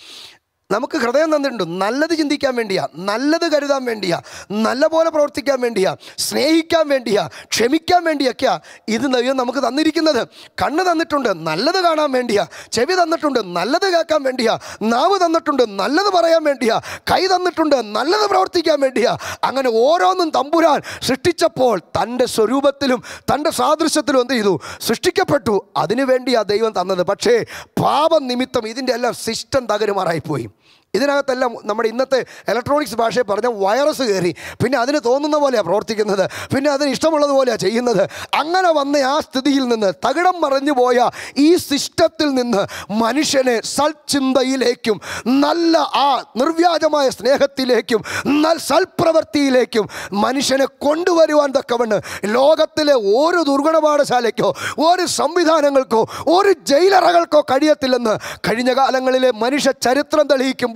നമുക്ക് ഹൃദയം തന്നിട്ടുണ്ട് നല്ലത് ചിന്തിക്കാൻ വേണ്ടിയാ നല്ലത് കരുതാൻ വേണ്ടിയാ നല്ല പോലെ പ്രവർത്തിക്കാൻ വേണ്ടിയാ സ്നേഹിക്കാൻ വേണ്ടിയാ ക്ഷമിക്കാൻ വേണ്ടിയൊക്കെയാ ഇത് ദൈവം നമുക്ക് തന്നിരിക്കുന്നത് കണ്ണ് തന്നിട്ടുണ്ട് നല്ലത് കാണാൻ വേണ്ടിയാ ചെവി തന്നിട്ടുണ്ട് നല്ലത് കേൾക്കാൻ വേണ്ടിയാ നാവ് തന്നിട്ടുണ്ട് നല്ലത് പറയാൻ വേണ്ടിയാ കൈ തന്നിട്ടുണ്ട് നല്ലത് പ്രവർത്തിക്കാൻ വേണ്ടിയാ അങ്ങനെ ഓരോന്നും തമ്പുരാൻ സൃഷ്ടിച്ചപ്പോൾ തൻ്റെ സ്വരൂപത്തിലും തൻ്റെ സാദൃശ്യത്തിലും എന്ത് ചെയ്തു സൃഷ്ടിക്കപ്പെട്ടു അതിനു വേണ്ടിയാ ദൈവം തന്നത് പക്ഷേ പാപം നിമിത്തം ഇതിൻ്റെ എല്ലാം സിസ്റ്റം തകരുമാറായിപ്പോയി ഇതിനകത്തെല്ലാം നമ്മുടെ ഇന്നത്തെ ഇലക്ട്രോണിക്സ് ഭാഷയിൽ പറഞ്ഞ വൈറസ് കയറി പിന്നെ അതിന് തോന്നുന്ന പോലെയാണ് പ്രവർത്തിക്കുന്നത് പിന്നെ അതിന് ഇഷ്ടമുള്ളത് പോലെയാണ് ചെയ്യുന്നത് അങ്ങനെ വന്ന ആ സ്ഥിതിയിൽ നിന്ന് തകിടം മറിഞ്ഞു പോയ ഈ സിസ്റ്റത്തിൽ നിന്ന് മനുഷ്യനെ സൽചിന്തയിലേക്കും നല്ല ആ നിർവ്യാജമായ സ്നേഹത്തിലേക്കും നൽ സൽപ്രവൃത്തിയിലേക്കും മനുഷ്യനെ കൊണ്ടുവരുവാൻ തക്കവണ്ണ് ലോകത്തിലെ ഒരു ദുർഗുണപാഠശാലയ്ക്കോ ഒരു സംവിധാനങ്ങൾക്കോ ഒരു ജയിലറകൾക്കോ കഴിയത്തില്ലെന്ന് കഴിഞ്ഞ കാലങ്ങളിലെ മനുഷ്യ ചരിത്രം തെളിയിക്കുമ്പോൾ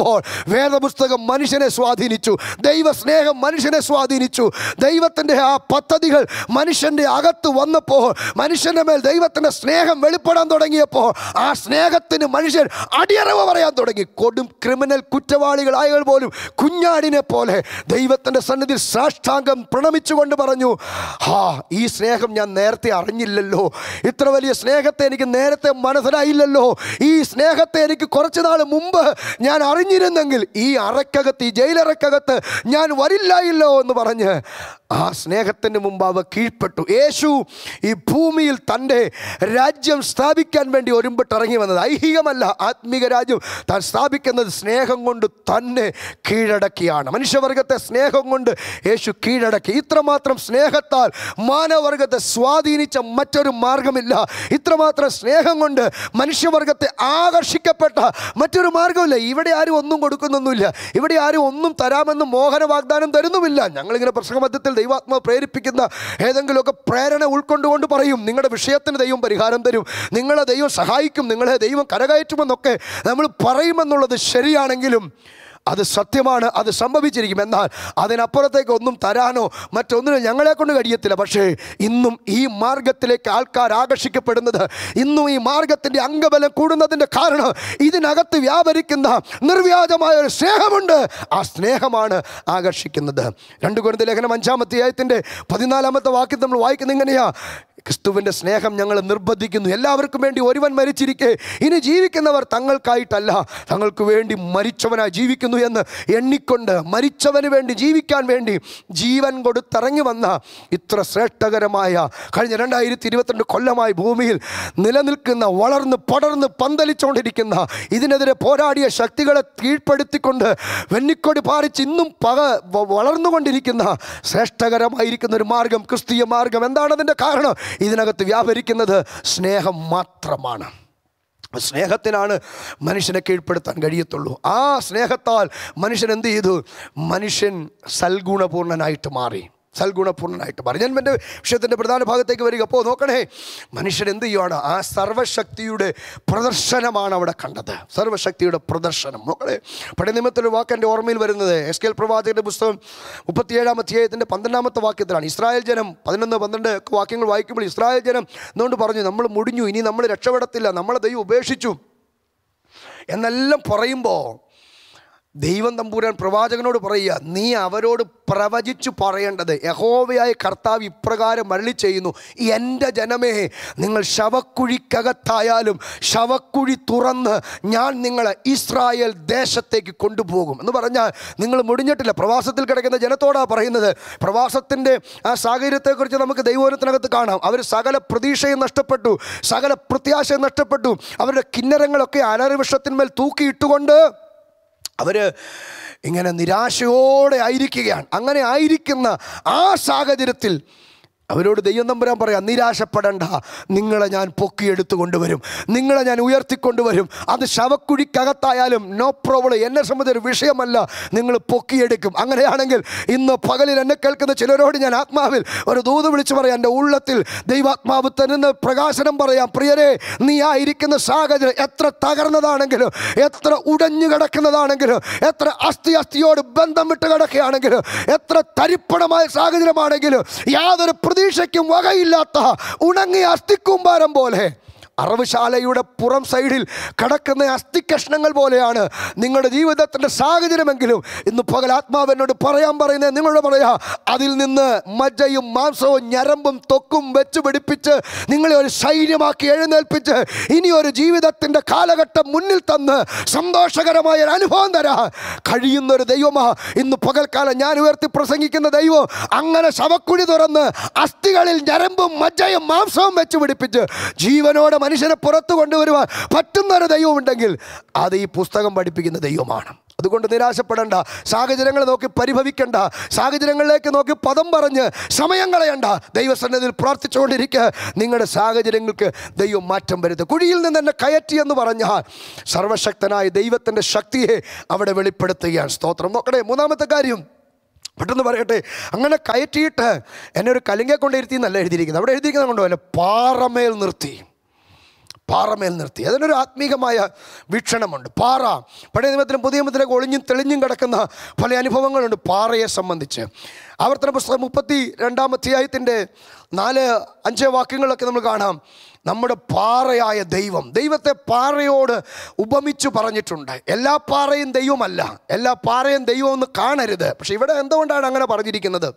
വന്നപ്പോൾ വേദപുസ്തകം മനുഷ്യനെ സ്വാധീനിച്ചു ദൈവസ്നേഹം മനുഷ്യനെ സ്വാധീനിച്ചു ദൈവത്തിൻ്റെ ആ പദ്ധതികൾ മനുഷ്യൻ്റെ അകത്ത് വന്നപ്പോൾ മനുഷ്യൻ്റെ മേൽ ദൈവത്തിൻ്റെ സ്നേഹം വെളിപ്പെടാൻ തുടങ്ങിയപ്പോൾ ആ സ്നേഹത്തിന് മനുഷ്യൻ അടിയറവ് പറയാൻ തുടങ്ങി കൊടും ക്രിമിനൽ കുറ്റവാളികളായവർ പോലും കുഞ്ഞാടിനെ പോലെ ദൈവത്തിൻ്റെ സന്നിധിയിൽ സാഷ്ടാംഗം പ്രണമിച്ചുകൊണ്ട് പറഞ്ഞു ഹാ ഈ സ്നേഹം ഞാൻ നേരത്തെ അറിഞ്ഞില്ലല്ലോ ഇത്ര വലിയ സ്നേഹത്തെ എനിക്ക് നേരത്തെ മനസ്സിലായില്ലല്ലോ ഈ സ്നേഹത്തെ എനിക്ക് കുറച്ച് നാൾ മുമ്പ് ഞാൻ അറിഞ്ഞിരുന്നെങ്കിൽ ഈ അറക്കകത്ത് ഈ ജയിലറക്കകത്ത് ഞാൻ വരില്ലായില്ലോ എന്ന് പറഞ്ഞ് ആ സ്നേഹത്തിന് മുമ്പ് അവ കീഴ്പ്പെട്ടു യേശു ഈ ഭൂമിയിൽ തൻ്റെ രാജ്യം സ്ഥാപിക്കാൻ വേണ്ടി ഒരുമ്പിട്ട് ഇറങ്ങി വന്നത് ഐഹികമല്ല ആത്മീക രാജ്യം താൻ സ്ഥാപിക്കുന്നത് സ്നേഹം കൊണ്ട് തന്നെ കീഴടക്കിയാണ് മനുഷ്യവർഗത്തെ സ്നേഹം കൊണ്ട് യേശു കീഴടക്കി ഇത്രമാത്രം സ്നേഹത്താൽ മാനവർഗത്തെ സ്വാധീനിച്ച മറ്റൊരു മാർഗമില്ല ഇത്രമാത്രം സ്നേഹം കൊണ്ട് മനുഷ്യവർഗത്തെ ആകർഷിക്കപ്പെട്ട മറ്റൊരു മാർഗമില്ല ഇവിടെ ആരും ഒന്നും കൊടുക്കുന്നൊന്നുമില്ല ഇവിടെ ആരും ഒന്നും തരാമെന്ന് മോഹന വാഗ്ദാനം തരുന്നുമില്ല ഞങ്ങളിങ്ങനെ പ്രസംഗമധ്യത്തിൽ ദൈവാത്മാവ് പ്രേരിപ്പിക്കുന്ന ഏതെങ്കിലുമൊക്കെ പ്രേരണ ഉൾക്കൊണ്ടുകൊണ്ട് പറയും നിങ്ങളുടെ വിഷയത്തിന് ദൈവം പരിഹാരം തരും നിങ്ങളെ ദൈവം സഹായിക്കും നിങ്ങളെ ദൈവം കരകയറ്റുമെന്നൊക്കെ നമ്മൾ പറയുമെന്നുള്ളത് ശരിയാണെങ്കിലും അത് സത്യമാണ് അത് സംഭവിച്ചിരിക്കും എന്നാൽ അതിനപ്പുറത്തേക്ക് ഒന്നും തരാനോ മറ്റൊന്നിനും ഞങ്ങളെ കൊണ്ട് കഴിയത്തില്ല പക്ഷേ ഇന്നും ഈ മാർഗത്തിലേക്ക് ആൾക്കാർ ആകർഷിക്കപ്പെടുന്നത് ഇന്നും ഈ മാർഗത്തിൻ്റെ അംഗബലം കൂടുന്നതിൻ്റെ കാരണം ഇതിനകത്ത് വ്യാപരിക്കുന്ന നിർവ്യാജമായ ഒരു സ്നേഹമുണ്ട് ആ സ്നേഹമാണ് ആകർഷിക്കുന്നത് രണ്ട് കുരുന്ന ലേഖനം അഞ്ചാമത്തെ ആയത്തിൻ്റെ പതിനാലാമത്തെ വാക്യം നമ്മൾ വായിക്കുന്ന ഇങ്ങനെയാ ക്രിസ്തുവിൻ്റെ സ്നേഹം ഞങ്ങൾ നിർബന്ധിക്കുന്നു എല്ലാവർക്കും വേണ്ടി ഒരുവൻ മരിച്ചിരിക്കെ ഇനി ജീവിക്കുന്നവർ തങ്ങൾക്കായിട്ടല്ല തങ്ങൾക്ക് വേണ്ടി മരിച്ചവനായി ജീവിക്കുന്നു എന്ന് എണ്ണിക്കൊണ്ട് മരിച്ചവന് വേണ്ടി ജീവിക്കാൻ വേണ്ടി ജീവൻ കൊടുത്തിറങ്ങി വന്ന ഇത്ര ശ്രേഷ്ഠകരമായ കഴിഞ്ഞ രണ്ടായിരത്തി ഇരുപത്തിരണ്ട് കൊല്ലമായി ഭൂമിയിൽ നിലനിൽക്കുന്ന വളർന്ന് പടർന്ന് പന്തലിച്ചുകൊണ്ടിരിക്കുന്ന ഇതിനെതിരെ പോരാടിയ ശക്തികളെ കീഴ്പ്പെടുത്തിക്കൊണ്ട് വെന്നിക്കൊടി പാറിച്ച് ഇന്നും പക വ- വളർന്നുകൊണ്ടിരിക്കുന്ന ശ്രേഷ്ഠകരമായിരിക്കുന്ന ഒരു മാർഗം ക്രിസ്തീയ മാർഗം എന്താണ് അതിൻ്റെ കാരണം ഇതിനകത്ത് വ്യാപരിക്കുന്നത് സ്നേഹം മാത്രമാണ് സ്നേഹത്തിനാണ് മനുഷ്യനെ കീഴ്പ്പെടുത്താൻ കഴിയത്തുള്ളൂ ആ സ്നേഹത്താൽ മനുഷ്യൻ എന്ത് ചെയ്തു മനുഷ്യൻ സൽഗുണപൂർണനായിട്ട് മാറി സൽഗുണപൂർണ്ണനായിട്ട് മാറി ഞാൻ എൻ്റെ വിഷയത്തിൻ്റെ പ്രധാന ഭാഗത്തേക്ക് വരിക അപ്പോൾ നോക്കണേ മനുഷ്യൻ എന്ത് ചെയ്യുവാണ് ആ സർവശക്തിയുടെ പ്രദർശനമാണ് അവിടെ കണ്ടത് സർവശക്തിയുടെ പ്രദർശനം നോക്കണേ പഴയ നിയമത്തിലൊരു വാക്ക് എൻ്റെ ഓർമ്മയിൽ വരുന്നത് എസ് കെ എൽ പ്രവാചകൻ്റെ പുസ്തകം മുപ്പത്തിയേഴാം അധ്യായത്തിൻ്റെ പന്ത്രണ്ടാമത്തെ വാക്യത്തിലാണ് ഇസ്രായേൽ ജനം പതിനൊന്ന് പന്ത്രണ്ട് ഒക്കെ വാക്യങ്ങൾ വായിക്കുമ്പോൾ ഇസ്രായേൽ ജനം എന്നുകൊണ്ട് പറഞ്ഞു നമ്മൾ മുടിഞ്ഞു ഇനി നമ്മൾ രക്ഷപ്പെടത്തില്ല നമ്മളെ ദൈവം ഉപേക്ഷിച്ചു എന്നെല്ലാം പറയുമ്പോൾ ദൈവം തമ്പുരാൻ പ്രവാചകനോട് പറയുക നീ അവരോട് പ്രവചിച്ചു പറയേണ്ടത് യഹോവയായ കർത്താവ് ഇപ്രകാരം മരളി ചെയ്യുന്നു എൻ്റെ ജനമേ നിങ്ങൾ ശവക്കുഴിക്കകത്തായാലും ശവക്കുഴി തുറന്ന് ഞാൻ നിങ്ങളെ ഇസ്രായേൽ ദേശത്തേക്ക് കൊണ്ടുപോകും എന്ന് പറഞ്ഞാൽ നിങ്ങൾ മുടിഞ്ഞിട്ടില്ല പ്രവാസത്തിൽ കിടക്കുന്ന ജനത്തോടാണ് പറയുന്നത് പ്രവാസത്തിൻ്റെ ആ സാഹചര്യത്തെക്കുറിച്ച് നമുക്ക് ദൈവോരത്തിനകത്ത് കാണാം അവർ സകല പ്രതീക്ഷയും നഷ്ടപ്പെട്ടു സകല പ്രത്യാശയും നഷ്ടപ്പെട്ടു അവരുടെ കിന്നരങ്ങളൊക്കെ അനറിവിഷത്തിന്മേൽ തൂക്കിയിട്ടുകൊണ്ട് അവർ ഇങ്ങനെ നിരാശയോടെ ആയിരിക്കുകയാണ് അങ്ങനെ ആയിരിക്കുന്ന ആ സാഹചര്യത്തിൽ അവരോട് ദൈവം തമ്പുരാൻ പറയാം നിരാശപ്പെടണ്ട നിങ്ങളെ ഞാൻ പൊക്കിയെടുത്ത് കൊണ്ടുവരും നിങ്ങളെ ഞാൻ ഉയർത്തിക്കൊണ്ടുവരും അത് ശവക്കുഴിക്കകത്തായാലും നോ പ്രോബ്ലം എന്നെ സംബന്ധിച്ച ഒരു വിഷയമല്ല നിങ്ങൾ പൊക്കിയെടുക്കും അങ്ങനെയാണെങ്കിൽ ഇന്ന് പകലിൽ എന്നെ കേൾക്കുന്ന ചിലരോട് ഞാൻ ആത്മാവിൽ ഒരു ദൂത് വിളിച്ചു പറയാം എൻ്റെ ഉള്ളത്തിൽ ദൈവാത്മാവ് തരുന്ന പ്രകാശനം പറയാം പ്രിയരെ നീ ആയിരിക്കുന്ന സാഹചര്യം എത്ര തകർന്നതാണെങ്കിലും എത്ര ഉടഞ്ഞു കിടക്കുന്നതാണെങ്കിലും എത്ര അസ്ഥി അസ്ഥിയോട് ബന്ധം വിട്ട് കിടക്കുകയാണെങ്കിലും എത്ര തരിപ്പണമായ സാഹചര്യമാണെങ്കിലും യാതൊരു പ്രതീക്ഷയ്ക്കും വകയില്ലാത്ത ഉണങ്ങിയ അസ്ഥിക്കൂമ്പാരം പോലെ അറവുശാലയുടെ പുറം സൈഡിൽ കിടക്കുന്ന അസ്ഥി കഷ്ണങ്ങൾ പോലെയാണ് നിങ്ങളുടെ ജീവിതത്തിൻ്റെ സാഹചര്യമെങ്കിലും ഇന്ന് പകൽ ആത്മാവ് എന്നോട് പറയാൻ പറയുന്നത് നിങ്ങളോട് പറയാ അതിൽ നിന്ന് മജ്ജയും മാംസവും ഞരമ്പും തൊക്കും വെച്ച് പിടിപ്പിച്ച് നിങ്ങളെ ഒരു സൈന്യമാക്കി എഴുന്നേൽപ്പിച്ച് ഇനി ഒരു ജീവിതത്തിൻ്റെ കാലഘട്ടം മുന്നിൽ തന്ന് സന്തോഷകരമായ ഒരു അനുഭവം തരാ കഴിയുന്ന ഒരു ദൈവമാ ഇന്ന് പകൽക്കാലം ഞാൻ ഉയർത്തി പ്രസംഗിക്കുന്ന ദൈവം അങ്ങനെ ശവക്കുഴി തുറന്ന് അസ്ഥികളിൽ ഞരമ്പും മജ്ജയും മാംസവും വെച്ച് പിടിപ്പിച്ച് ജീവനോടെ മനുഷ്യനെ പുറത്തു കൊണ്ടുവരുവാൻ പറ്റുന്ന ഒരു ദൈവമുണ്ടെങ്കിൽ അത് ഈ പുസ്തകം പഠിപ്പിക്കുന്ന ദൈവമാണ് അതുകൊണ്ട് നിരാശപ്പെടേണ്ട സാഹചര്യങ്ങൾ നോക്കി പരിഭവിക്കേണ്ട സാഹചര്യങ്ങളിലേക്ക് നോക്കി പദം പറഞ്ഞ് സമയം കളയണ്ട ദൈവസന്നിധിയിൽ പ്രാർത്ഥിച്ചുകൊണ്ടിരിക്കുക നിങ്ങളുടെ സാഹചര്യങ്ങൾക്ക് ദൈവം മാറ്റം വരുത്തുക കുഴിയിൽ നിന്ന് എന്നെ കയറ്റി എന്ന് പറഞ്ഞാൽ സർവശക്തനായ ദൈവത്തിൻ്റെ ശക്തിയെ അവിടെ വെളിപ്പെടുത്തുകയാണ് സ്തോത്രം നോക്കണേ മൂന്നാമത്തെ കാര്യം പെട്ടെന്ന് പറയട്ടെ അങ്ങനെ കയറ്റിയിട്ട് എന്നെ ഒരു കലിങ്ങെ കൊണ്ടിരുത്തി എന്നല്ല എഴുതിയിരിക്കുന്നത് അവിടെ എഴുതിയിരിക്കുന്നത് കൊണ്ടുപോലെ പാറമേൽ നിർത്തി പാറമേൽ നിർത്തി അതിനൊരു ആത്മീകമായ വീക്ഷണമുണ്ട് പാറ പഴയ നിയമത്തിലും പുതിയ നിയമത്തിലേക്ക് ഒളിഞ്ഞും തെളിഞ്ഞും കിടക്കുന്ന പല അനുഭവങ്ങളുണ്ട് പാറയെ സംബന്ധിച്ച് ആവർത്തന പുസ്തകം മുപ്പത്തി രണ്ടാം അധ്യായത്തിൻ്റെ നാല് അഞ്ച് വാക്യങ്ങളൊക്കെ നമ്മൾ കാണാം നമ്മുടെ പാറയായ ദൈവം ദൈവത്തെ പാറയോട് ഉപമിച്ചു പറഞ്ഞിട്ടുണ്ട് എല്ലാ പാറയും ദൈവമല്ല എല്ലാ പാറയും ദൈവം എന്ന് കാണരുത് പക്ഷെ ഇവിടെ എന്തുകൊണ്ടാണ് അങ്ങനെ പറഞ്ഞിരിക്കുന്നത്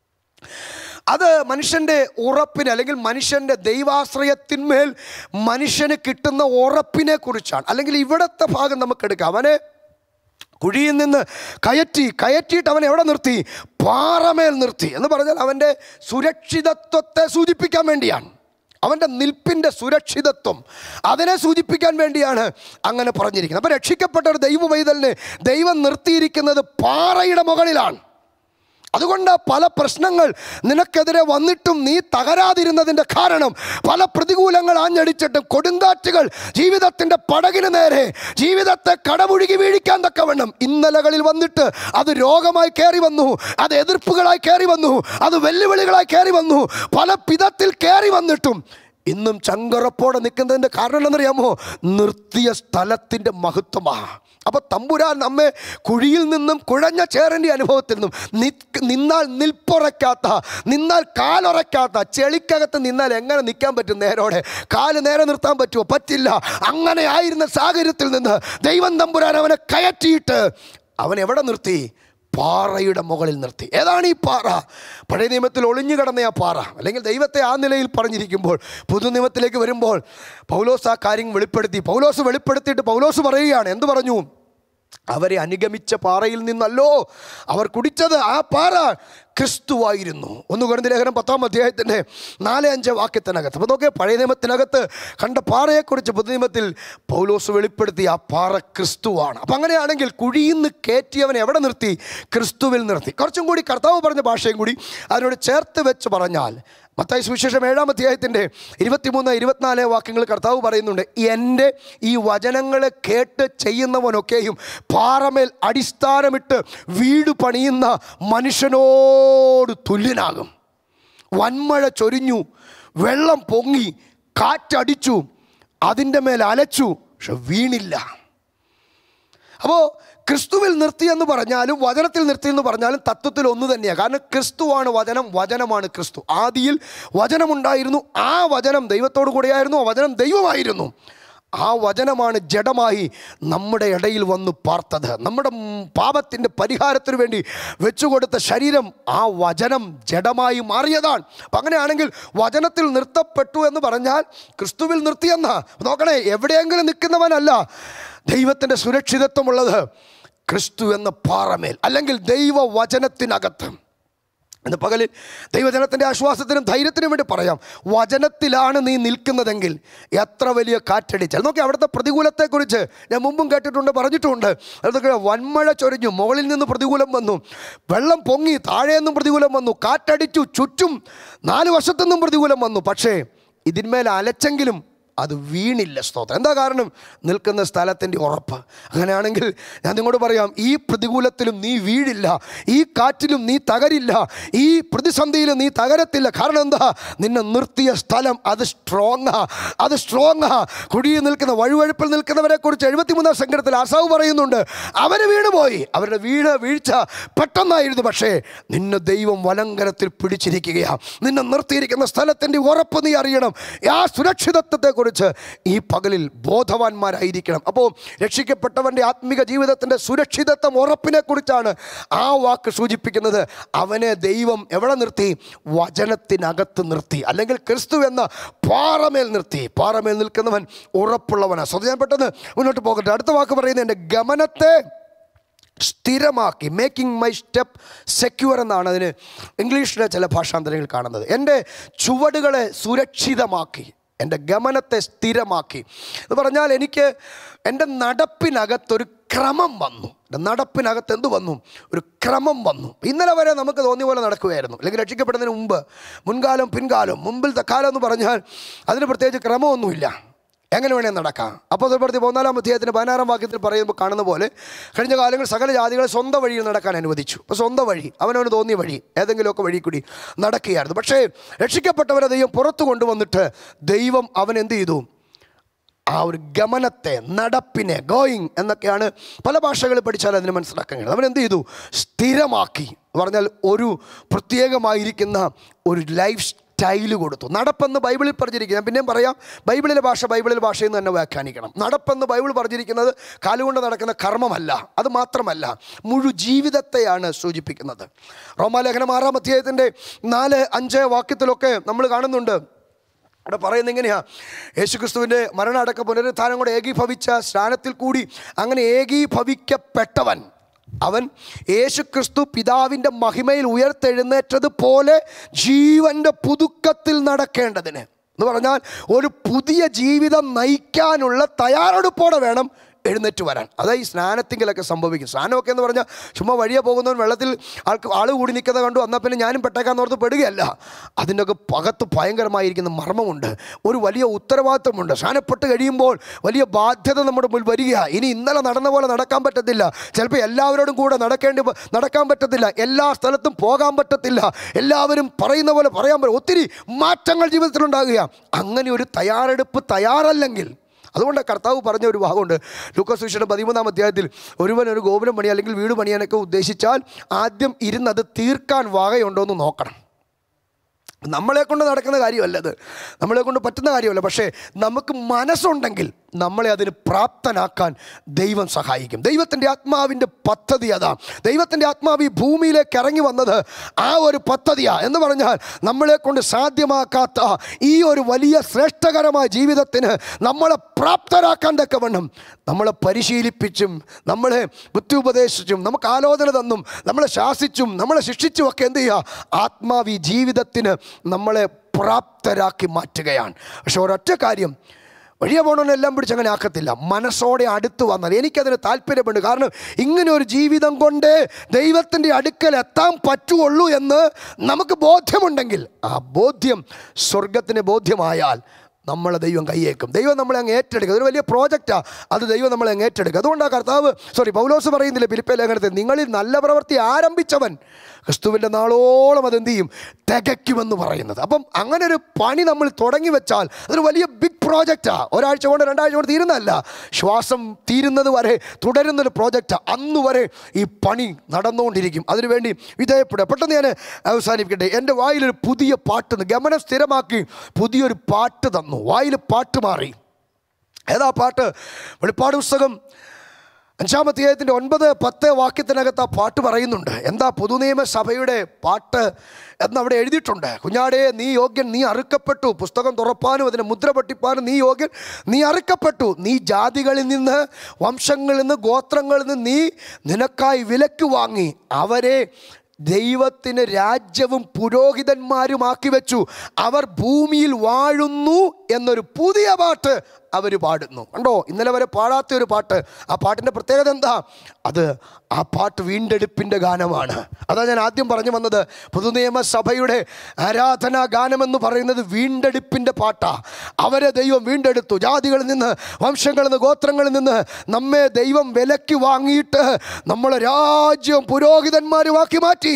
അത് മനുഷ്യൻ്റെ ഉറപ്പിന് അല്ലെങ്കിൽ മനുഷ്യൻ്റെ ദൈവാശ്രയത്തിന്മേൽ മനുഷ്യന് കിട്ടുന്ന ഉറപ്പിനെ കുറിച്ചാണ് അല്ലെങ്കിൽ ഇവിടത്തെ ഭാഗം നമുക്കെടുക്കാം അവനെ കുഴിയിൽ നിന്ന് കയറ്റി കയറ്റിയിട്ട് അവൻ എവിടെ നിർത്തി പാറമേൽ നിർത്തി എന്ന് പറഞ്ഞാൽ അവൻ്റെ സുരക്ഷിതത്വത്തെ സൂചിപ്പിക്കാൻ വേണ്ടിയാണ് അവൻ്റെ നിൽപ്പിൻ്റെ സുരക്ഷിതത്വം അതിനെ സൂചിപ്പിക്കാൻ വേണ്ടിയാണ് അങ്ങനെ പറഞ്ഞിരിക്കുന്നത് അപ്പോൾ രക്ഷിക്കപ്പെട്ട ഒരു ദൈവ പൈതലിനെ ദൈവം നിർത്തിയിരിക്കുന്നത് പാറയുടെ മുകളിലാണ് അതുകൊണ്ട് പല പ്രശ്നങ്ങൾ നിനക്കെതിരെ വന്നിട്ടും നീ തകരാതിരുന്നതിൻ്റെ കാരണം പല പ്രതികൂലങ്ങൾ ആഞ്ഞടിച്ചിട്ടും കൊടുങ്കാറ്റുകൾ ജീവിതത്തിൻ്റെ പടകിന് നേരെ ജീവിതത്തെ കടമുഴുകി വീഴിക്കാൻ തക്കവണ്ണം ഇന്നലകളിൽ വന്നിട്ട് അത് രോഗമായി കയറി വന്നു അത് എതിർപ്പുകളായി കയറി വന്നു അത് വെല്ലുവിളികളായി കയറി വന്നു പല പിതത്തിൽ കയറി വന്നിട്ടും ഇന്നും ചങ്കുറപ്പോടെ നിൽക്കുന്നതിൻ്റെ കാരണം എന്നറിയാമോ നിർത്തിയ സ്ഥലത്തിൻ്റെ മഹത്വമാണ് അപ്പോൾ തമ്പുരാൻ നമ്മെ കുഴിയിൽ നിന്നും കുഴഞ്ഞ ചേരൻ്റെ അനുഭവത്തിൽ നിന്നും നിക്ക് നിന്നാൽ നിൽപ്പുറയ്ക്കാത്ത നിന്നാൽ കാലുറയ്ക്കാത്ത ചെളിക്കകത്ത് നിന്നാൽ എങ്ങനെ നിൽക്കാൻ പറ്റും നേരോടെ കാല് നേരെ നിർത്താൻ പറ്റുമോ പറ്റില്ല അങ്ങനെ ആയിരുന്ന സാഹചര്യത്തിൽ നിന്ന് ദൈവം തമ്പുരാൻ അവനെ കയറ്റിയിട്ട് അവൻ എവിടെ നിർത്തി പാറയുടെ മുകളിൽ നിർത്തി ഏതാണ് ഈ പാറ പഴയ നിയമത്തിൽ ഒളിഞ്ഞു കിടന്ന ആ പാറ അല്ലെങ്കിൽ ദൈവത്തെ ആ നിലയിൽ പറഞ്ഞിരിക്കുമ്പോൾ പുതു നിയമത്തിലേക്ക് വരുമ്പോൾ പൗലോസ് ആ കാര്യം വെളിപ്പെടുത്തി പൗലോസ് വെളിപ്പെടുത്തിയിട്ട് പൗലോസ് പറയുകയാണ് എന്ത് പറഞ്ഞു അവരെ അനുഗമിച്ച പാറയിൽ നിന്നല്ലോ അവർ കുടിച്ചത് ആ പാറ ക്രിസ്തുവായിരുന്നു ഒന്ന് കുറഞ്ഞ ലേഖനം പത്താം അധ്യായത്തിൻ്റെ നാല് അഞ്ച് വാക്യത്തിനകത്ത് അപ്പോൾ നോക്കിയാൽ പഴയ നിയമത്തിനകത്ത് കണ്ട പാറയെക്കുറിച്ച് പുതു നിയമത്തിൽ പൗലോസ് വെളിപ്പെടുത്തി ആ പാറ ക്രിസ്തുവാണ് അപ്പം അങ്ങനെയാണെങ്കിൽ കുഴിയിൽ നിന്ന് കയറ്റിയവൻ എവിടെ നിർത്തി ക്രിസ്തുവിൽ നിർത്തി കുറച്ചും കൂടി കർത്താവ് പറഞ്ഞ ഭാഷയും കൂടി അതിനോട് ചേർത്ത് വെച്ച് പറഞ്ഞാൽ മത്തായി സുവിശേഷം ഏഴാം അധ്യായത്തിൻ്റെ ഇരുപത്തിമൂന്ന് ഇരുപത്തിനാല് വാക്യങ്ങൾ കർത്താവ് പറയുന്നുണ്ട് എൻ്റെ ഈ വചനങ്ങളെ കേട്ട് ചെയ്യുന്നവനൊക്കെയും പാറമേൽ അടിസ്ഥാനമിട്ട് വീട് പണിയുന്ന മനുഷ്യനോട് തുല്യനാകും വന്മഴ ചൊരിഞ്ഞു വെള്ളം പൊങ്ങി കാറ്റടിച്ചു അതിൻ്റെ മേൽ അലച്ചു പക്ഷെ വീണില്ല അപ്പോൾ ക്രിസ്തുവിൽ നിർത്തി എന്ന് പറഞ്ഞാലും വചനത്തിൽ നിർത്തി എന്ന് പറഞ്ഞാലും തത്വത്തിൽ ഒന്ന് തന്നെയാണ് കാരണം ക്രിസ്തുവാണ് വചനം വചനമാണ് ക്രിസ്തു ആദിയിൽ വചനമുണ്ടായിരുന്നു ആ വചനം ദൈവത്തോടു കൂടെയായിരുന്നു ആ വചനം ദൈവമായിരുന്നു ആ വചനമാണ് ജഡമായി നമ്മുടെ ഇടയിൽ വന്ന് പാർത്തത് നമ്മുടെ പാപത്തിൻ്റെ പരിഹാരത്തിന് വേണ്ടി വെച്ചുകൊടുത്ത ശരീരം ആ വചനം ജഡമായി മാറിയതാണ് അപ്പം അങ്ങനെയാണെങ്കിൽ വചനത്തിൽ നിർത്തപ്പെട്ടു എന്ന് പറഞ്ഞാൽ ക്രിസ്തുവിൽ നിർത്തിയെന്ന നോക്കണേ എവിടെയെങ്കിലും നിൽക്കുന്നവനല്ല ദൈവത്തിൻ്റെ സുരക്ഷിതത്വമുള്ളത് ക്രിസ്തു എന്ന പാറമേൽ അല്ലെങ്കിൽ ദൈവവചനത്തിനകത്ത് ഇന്ന് പകലിൽ ദൈവജനത്തിൻ്റെ ആശ്വാസത്തിനും ധൈര്യത്തിനും വേണ്ടി പറയാം വചനത്തിലാണ് നീ നിൽക്കുന്നതെങ്കിൽ എത്ര വലിയ കാറ്റടിച്ചാൽ നോക്കി അവിടുത്തെ പ്രതികൂലത്തെക്കുറിച്ച് ഞാൻ മുമ്പും കേട്ടിട്ടുണ്ട് പറഞ്ഞിട്ടുമുണ്ട് അതൊക്കെ വൻമഴ ചൊരിഞ്ഞു മുകളിൽ നിന്ന് പ്രതികൂലം വന്നു വെള്ളം പൊങ്ങി താഴെ നിന്നും പ്രതികൂലം വന്നു കാറ്റടിച്ചു ചുറ്റും നാല് വശത്തു നിന്നും പ്രതികൂലം വന്നു പക്ഷേ ഇതിന്മേൽ അലച്ചെങ്കിലും അത് വീണില്ല സ്തോത്രം എന്താ കാരണം നിൽക്കുന്ന സ്ഥലത്തിൻ്റെ ഉറപ്പ് അങ്ങനെയാണെങ്കിൽ ഞാൻ നിങ്ങളോട് പറയാം ഈ പ്രതികൂലത്തിലും നീ വീഴില്ല ഈ കാറ്റിലും നീ തകരില്ല ഈ പ്രതിസന്ധിയിലും നീ തകരത്തില്ല കാരണം എന്താ നിന്നെ നിർത്തിയ സ്ഥലം അത് സ്ട്രോങ് അത് സ്ട്രോങ് കുഴിയിൽ നിൽക്കുന്ന വഴുവഴുപ്പിൽ നിൽക്കുന്നവരെ കുറിച്ച് എഴുപത്തിമൂന്നാം സംഘടനത്തിൽ അസാവ് പറയുന്നുണ്ട് അവര് വീണുപോയി അവരുടെ വീട് വീഴ്ച പെട്ടെന്നായിരുന്നു പക്ഷേ നിന്നെ ദൈവം വലങ്കരത്തിൽ പിടിച്ചിരിക്കുകയാണ് നിന്നെ നിർത്തിയിരിക്കുന്ന സ്ഥലത്തിൻ്റെ ഉറപ്പ് നീ അറിയണം ആ സുരക്ഷിതത്വത്തെക്കുറിച്ച് ഈ പകലിൽ ബോധവാന്മാരായിരിക്കണം അപ്പോൾ രക്ഷിക്കപ്പെട്ടവൻ്റെ ആത്മിക ജീവിതത്തിൻ്റെ സുരക്ഷിതത്വം ഉറപ്പിനെ കുറിച്ചാണ് ആ വാക്ക് സൂചിപ്പിക്കുന്നത് അവനെ ദൈവം എവിടെ നിർത്തി വചനത്തിനകത്ത് നിർത്തി അല്ലെങ്കിൽ ക്രിസ്തു എന്ന പാറമേൽ നിർത്തി പാറമേൽ നിൽക്കുന്നവൻ ഉറപ്പുള്ളവനാണ് സ്വന്തം ഞാൻ പെട്ടെന്ന് മുന്നോട്ട് പോകട്ടെ അടുത്ത വാക്ക് പറയുന്നത് എൻ്റെ ഗമനത്തെ സ്ഥിരമാക്കി മേക്കിംഗ് മൈ സ്റ്റെപ്പ് സെക്യൂർ എന്നാണ് അതിന് ഇംഗ്ലീഷിലെ ചില ഭാഷാന്തരങ്ങൾ കാണുന്നത് എൻ്റെ ചുവടുകളെ സുരക്ഷിതമാക്കി എൻ്റെ ഗമനത്തെ സ്ഥിരമാക്കി എന്ന് പറഞ്ഞാൽ എനിക്ക് എൻ്റെ നടപ്പിനകത്തൊരു ക്രമം വന്നു എൻ്റെ നടപ്പിനകത്ത് എന്ത് വന്നു ഒരു ക്രമം വന്നു ഇന്നലെ വരെ നമുക്ക് തോന്നിയ പോലെ നടക്കുകയായിരുന്നു അല്ലെങ്കിൽ രക്ഷിക്കപ്പെടുന്നതിന് മുമ്പ് മുൻകാലം പിൻകാലം മുമ്പിലത്തെ കാലം എന്ന് പറഞ്ഞാൽ അതിന് പ്രത്യേകിച്ച് ക്രമമൊന്നുമില്ല എങ്ങനെ വേണേൽ നടക്കാം അപ്പോൾ പ്രതി പതിനാലാം അധ്യായത്തിന് പതിനാറാം വാക്യത്തിൽ പറയുമ്പോൾ കാണുന്ന പോലെ കഴിഞ്ഞ കാലങ്ങൾ സകല ജാതികളെ സ്വന്തം വഴിയിൽ നടക്കാൻ അനുവദിച്ചു അപ്പോൾ സ്വന്തം വഴി അവനവന് തോന്നിയ വഴി ഏതെങ്കിലുമൊക്കെ വഴി കൂടി നടക്കുകയായിരുന്നു പക്ഷേ രക്ഷിക്കപ്പെട്ടവരെ ദൈവം പുറത്തു കൊണ്ടുവന്നിട്ട് ദൈവം അവൻ എന്ത് ചെയ്തു ആ ഒരു ഗമനത്തെ നടപ്പിനെ ഗോയിങ് എന്നൊക്കെയാണ് പല ഭാഷകളിൽ പഠിച്ചാൽ അതിന് മനസ്സിലാക്കാൻ കഴിയും അവൻ എന്ത് ചെയ്തു സ്ഥിരമാക്കി എന്ന് പറഞ്ഞാൽ ഒരു പ്രത്യേകമായിരിക്കുന്ന ഒരു ലൈഫ് സ്റ്റൈല് കൊടുത്തു നടപ്പെന്ന് ബൈബിളിൽ പറഞ്ഞിരിക്കുന്നത് ഞാൻ പിന്നെയും പറയാം ബൈബിളിലെ ഭാഷ ബൈബിളിലെ ഭാഷയിൽ നിന്ന് തന്നെ വ്യാഖ്യാനിക്കണം നടപ്പെന്ന് ബൈബിൾ പറഞ്ഞിരിക്കുന്നത് കാലുകൊണ്ട് നടക്കുന്ന കർമ്മമല്ല അത് മാത്രമല്ല മുഴു ജീവിതത്തെയാണ് സൂചിപ്പിക്കുന്നത് റോമാലേഖനം ആറാം അധ്യായത്തിൻ്റെ നാല് അഞ്ച് വാക്യത്തിലൊക്കെ നമ്മൾ കാണുന്നുണ്ട് അവിടെ പറയുന്നത് എങ്ങനെയാ യേശുക്രിസ്തുവിൻ്റെ മരണമടക്ക പുനരുത്ഥാനം കൂടെ ഏകീഭവിച്ച സ്നാനത്തിൽ കൂടി അങ്ങനെ ഏകീഭവിക്കപ്പെട്ടവൻ അവൻ യേശുക്രിസ്തു പിതാവിൻ്റെ മഹിമയിൽ ഉയർത്തെഴുന്നേറ്റതുപോലെ ജീവൻ്റെ പുതുക്കത്തിൽ നടക്കേണ്ടതിന് എന്ന് പറഞ്ഞാൽ ഒരു പുതിയ ജീവിതം നയിക്കാനുള്ള തയ്യാറെടുപ്പോടെ വേണം എഴുന്നേറ്റ് വരാൻ അതാ ഈ സ്നാനത്തിങ്കിലൊക്കെ സംഭവിക്കും സ്നാനമൊക്കെ എന്ന് പറഞ്ഞാൽ ചുമ്മാ വഴിയെ പോകുന്നവൻ വെള്ളത്തിൽ ആൾക്ക് ആൾ കൂടി നിൽക്കുന്നത് കണ്ടു എന്നാൽ പിന്നെ ഞാനും പെട്ടേക്കാന്ന് ഓർത്ത് പെടുകയല്ല അതിൻ്റെയൊക്കെ പകത്ത് ഭയങ്കരമായിരിക്കുന്ന മർമ്മമുണ്ട് ഒരു വലിയ ഉത്തരവാദിത്വമുണ്ട് സ്നാനപ്പെട്ട് കഴിയുമ്പോൾ വലിയ ബാധ്യത നമ്മുടെ മുന്നിൽ വരിക ഇനി ഇന്നലെ നടന്ന പോലെ നടക്കാൻ പറ്റത്തില്ല ചിലപ്പോൾ എല്ലാവരോടും കൂടെ നടക്കേണ്ടി വ- നടക്കാൻ പറ്റത്തില്ല എല്ലാ സ്ഥലത്തും പോകാൻ പറ്റത്തില്ല എല്ലാവരും പറയുന്ന പോലെ പറയാൻ പറ്റും ഒത്തിരി മാറ്റങ്ങൾ ജീവിതത്തിലുണ്ടാകുക അങ്ങനെ ഒരു തയ്യാറെടുപ്പ് തയ്യാറല്ലെങ്കിൽ അതുകൊണ്ട് കർത്താവ് പറഞ്ഞ ഒരു ഭാഗമുണ്ട് ലൂക്കോസ് വിഷയുടെ പതിമൂന്നാം അധ്യായത്തിൽ ഒരുവൻ ഒരു ഗോപുരം പണി അല്ലെങ്കിൽ വീട് പണിയാനൊക്കെ ഉദ്ദേശിച്ചാൽ ആദ്യം ഇരുന്നത് തീർക്കാൻ വകയുണ്ടോ എന്ന് നോക്കണം നമ്മളെ കൊണ്ട് നടക്കുന്ന കാര്യമല്ല അത് നമ്മളെ കൊണ്ട് പറ്റുന്ന കാര്യമല്ല പക്ഷേ നമുക്ക് മനസ്സുണ്ടെങ്കിൽ നമ്മളെ അതിന് പ്രാപ്തനാക്കാൻ ദൈവം സഹായിക്കും ദൈവത്തിൻ്റെ ആത്മാവിൻ്റെ പദ്ധതി അതാ ദൈവത്തിൻ്റെ ആത്മാവ് ഈ ഭൂമിയിലേക്ക് ഇറങ്ങി വന്നത് ആ ഒരു പദ്ധതിയാ എന്ന് പറഞ്ഞാൽ നമ്മളെ കൊണ്ട് സാധ്യമാക്കാത്ത ഈ ഒരു വലിയ ശ്രേഷ്ഠകരമായ ജീവിതത്തിന് നമ്മളെ പ്രാപ്തരാക്കാൻ തക്കവണ്ണം നമ്മളെ പരിശീലിപ്പിച്ചും നമ്മളെ ബുദ്ധി ഉപദേശിച്ചും നമുക്ക് ആലോചന തന്നും നമ്മളെ ശാസിച്ചും നമ്മളെ ശിക്ഷിച്ചും ഒക്കെ എന്ത് ചെയ്യുക ആത്മാവ് ഈ ജീവിതത്തിന് നമ്മളെ പ്രാപ്തരാക്കി മാറ്റുകയാണ് പക്ഷെ ഒരൊറ്റ കാര്യം വഴിയെ പോകണമെന്നെല്ലാം പിടിച്ച് അങ്ങനെ ആക്കത്തില്ല മനസ്സോടെ അടുത്ത് വന്നാൽ എനിക്കതിന് താല്പര്യമുണ്ട് കാരണം ഇങ്ങനെ ഒരു ജീവിതം കൊണ്ട് ദൈവത്തിൻ്റെ അടുക്കൽ എത്താൻ പറ്റുള്ളൂ എന്ന് നമുക്ക് ബോധ്യമുണ്ടെങ്കിൽ ആ ബോധ്യം സ്വർഗത്തിന് ബോധ്യമായാൽ നമ്മളെ ദൈവം കയ്യേക്കും ദൈവം നമ്മളെ അങ്ങ് ഏറ്റെടുക്കും അതൊരു വലിയ പ്രോജക്റ്റാണ് അത് ദൈവം നമ്മളെ അങ്ങ് ഏറ്റെടുക്കും അതുകൊണ്ടാണ് കർത്താവ് സോറി പൗലോസ് പറയുന്നില്ല ഫിലിപ്പേ ലേഖനത്തിൽ നിങ്ങളിൽ നല്ല പ്രവൃത്തി ആരംഭിച്ചവൻ ക്രിസ്തുവിൻ്റെ നാളോളം അതെന്ത് ചെയ്യും തികയ്ക്കുമെന്ന് പറയുന്നത് അപ്പം അങ്ങനെ ഒരു പണി നമ്മൾ തുടങ്ങി വെച്ചാൽ അതൊരു വലിയ ബിഗ് പ്രോജക്റ്റാണ് ഒരാഴ്ച കൊണ്ട് രണ്ടാഴ്ച കൊണ്ട് തീരുന്നതല്ല ശ്വാസം തീരുന്നത് വരെ തുടരുന്നൊരു പ്രോജക്റ്റാണ് അന്ന് വരെ ഈ പണി നടന്നുകൊണ്ടിരിക്കും അതിനുവേണ്ടി വിധേയപ്പെടുക പെട്ടെന്ന് ഞാൻ അവസാനിപ്പിക്കട്ടെ എൻ്റെ വായിലൊരു പുതിയ പാട്ട് തന്നു. ഗമനം സ്ഥിരമാക്കി പുതിയൊരു പാട്ട് തന്നു വായിൽ പാട്ട് മാറി ഏതാ പാട്ട് വെളിപ്പാട് പുസ്തകം അഞ്ചാമത്തെ അധ്യായത്തിൻ്റെ ഒൻപത് പത്ത് വാക്യത്തിനകത്ത് ആ പാട്ട് പറയുന്നുണ്ട് എന്താ പൊതുനിയമ സഭയുടെ പാട്ട് എന്നവിടെ എഴുതിയിട്ടുണ്ട് കുഞ്ഞാടേ നീ യോഗ്യൻ നീ അറുക്കപ്പെട്ടു പുസ്തകം തുറപ്പാനും അതിനെ മുദ്ര പൊട്ടിപ്പാനും നീ യോഗ്യൻ നീ അറുക്കപ്പെട്ടു നീ ജാതികളിൽ നിന്ന് വംശങ്ങളിൽ നിന്ന് ഗോത്രങ്ങളിൽ നിന്ന് നീ നിനക്കായി വിലക്ക് വാങ്ങി അവരെ ദൈവത്തിന് രാജ്യവും പുരോഹിതന്മാരുമാക്കി വെച്ചു അവർ ഭൂമിയിൽ വാഴുന്നു എന്നൊരു പുതിയ പാട്ട് അവർ പാടുന്നു കണ്ടോ ഇന്നലെ വരെ പാടാത്ത ഒരു പാട്ട് ആ പാട്ടിൻ്റെ പ്രത്യേകത എന്താ അത് ആ പാട്ട് വീണ്ടെടുപ്പിൻ്റെ ഗാനമാണ് അതാ ഞാൻ ആദ്യം പറഞ്ഞു വന്നത് പുതുനിയമസഭയുടെ ആരാധനാ ഗാനമെന്ന് പറയുന്നത് വീണ്ടെടുപ്പിൻ്റെ പാട്ടാ അവരെ ദൈവം വീണ്ടെടുത്തു ജാതികളിൽ നിന്ന് വംശങ്ങളിൽ നിന്ന് ഗോത്രങ്ങളിൽ നിന്ന് നമ്മെ ദൈവം വിലക്ക് വാങ്ങിയിട്ട് നമ്മളെ രാജ്യവും പുരോഹിതന്മാരുമാക്കി മാറ്റി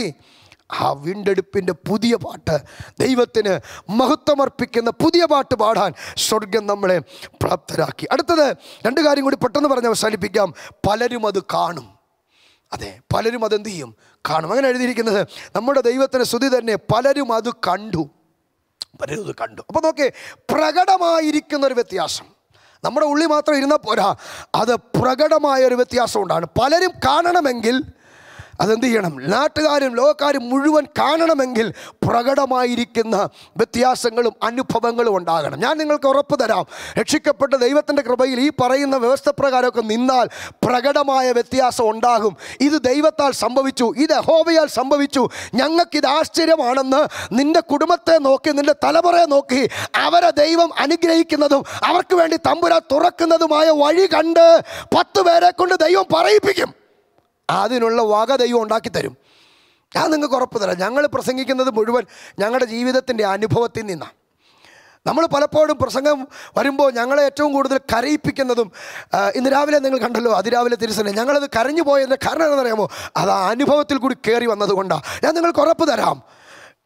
ആ വീണ്ടെടുപ്പിൻ്റെ പുതിയ പാട്ട് ദൈവത്തിന് മഹത്വമർപ്പിക്കുന്ന പുതിയ പാട്ട് പാടാൻ സ്വർഗം നമ്മളെ പ്രാപ്തരാക്കി അടുത്തത് രണ്ട് കാര്യം കൂടി പെട്ടെന്ന് പറഞ്ഞ് അവസാനിപ്പിക്കാം പലരും അത് കാണും അതെ പലരും അതെന്ത് ചെയ്യും കാണും അങ്ങനെ എഴുതിയിരിക്കുന്നത് നമ്മുടെ ദൈവത്തിന് സ്തുതി തന്നെ പലരും അത് കണ്ടു പലരും അത് കണ്ടു അപ്പോൾ നോക്കേ പ്രകടമായിരിക്കുന്ന ഒരു വ്യത്യാസം നമ്മുടെ ഉള്ളിൽ മാത്രം ഇരുന്നാൽ പോരാ അത് പ്രകടമായ ഒരു വ്യത്യാസം ഉണ്ടാണ് പലരും കാണണമെങ്കിൽ അതെന്ത് ചെയ്യണം നാട്ടുകാരും ലോകക്കാരും മുഴുവൻ കാണണമെങ്കിൽ പ്രകടമായിരിക്കുന്ന വ്യത്യാസങ്ങളും അനുഭവങ്ങളും ഉണ്ടാകണം ഞാൻ നിങ്ങൾക്ക് ഉറപ്പ് തരാം രക്ഷിക്കപ്പെട്ട ദൈവത്തിൻ്റെ കൃപയിൽ ഈ പറയുന്ന വ്യവസ്ഥ പ്രകാരമൊക്കെ നിന്നാൽ പ്രകടമായ വ്യത്യാസം ഉണ്ടാകും ഇത് ദൈവത്താൽ സംഭവിച്ചു ഇത് ഹോവയാൽ സംഭവിച്ചു ഞങ്ങൾക്കിത് ആശ്ചര്യമാണെന്ന് നിന്റെ കുടുംബത്തെ നോക്കി നിന്റെ തലമുറയെ നോക്കി അവരെ ദൈവം അനുഗ്രഹിക്കുന്നതും അവർക്ക് വേണ്ടി തമ്പുര തുറക്കുന്നതുമായ വഴി കണ്ട് പത്ത് പേരെ കൊണ്ട് ദൈവം പറയിപ്പിക്കും അതിനുള്ള വക ദൈവം ഉണ്ടാക്കി തരും ഞാൻ നിങ്ങൾക്ക് ഉറപ്പ് തരാം ഞങ്ങൾ പ്രസംഗിക്കുന്നത് മുഴുവൻ ഞങ്ങളുടെ ജീവിതത്തിൻ്റെ അനുഭവത്തിൽ നിന്നാണ് നമ്മൾ പലപ്പോഴും പ്രസംഗം വരുമ്പോൾ ഞങ്ങളെ ഏറ്റവും കൂടുതൽ കരയിപ്പിക്കുന്നതും ആ, ഇന്ന് രാവിലെ നിങ്ങൾ കണ്ടല്ലോ അതിരാവിലെ തിരുസനെ ഞങ്ങളത് കരഞ്ഞു പോയതിൻ്റെ കാരണം എന്താണെന്നറിയാമോ അത് ആ അനുഭവത്തിൽ കൂടി കയറി വന്നതുകൊണ്ടാണ് ഞാൻ നിങ്ങൾക്ക് ഉറപ്പ് തരാം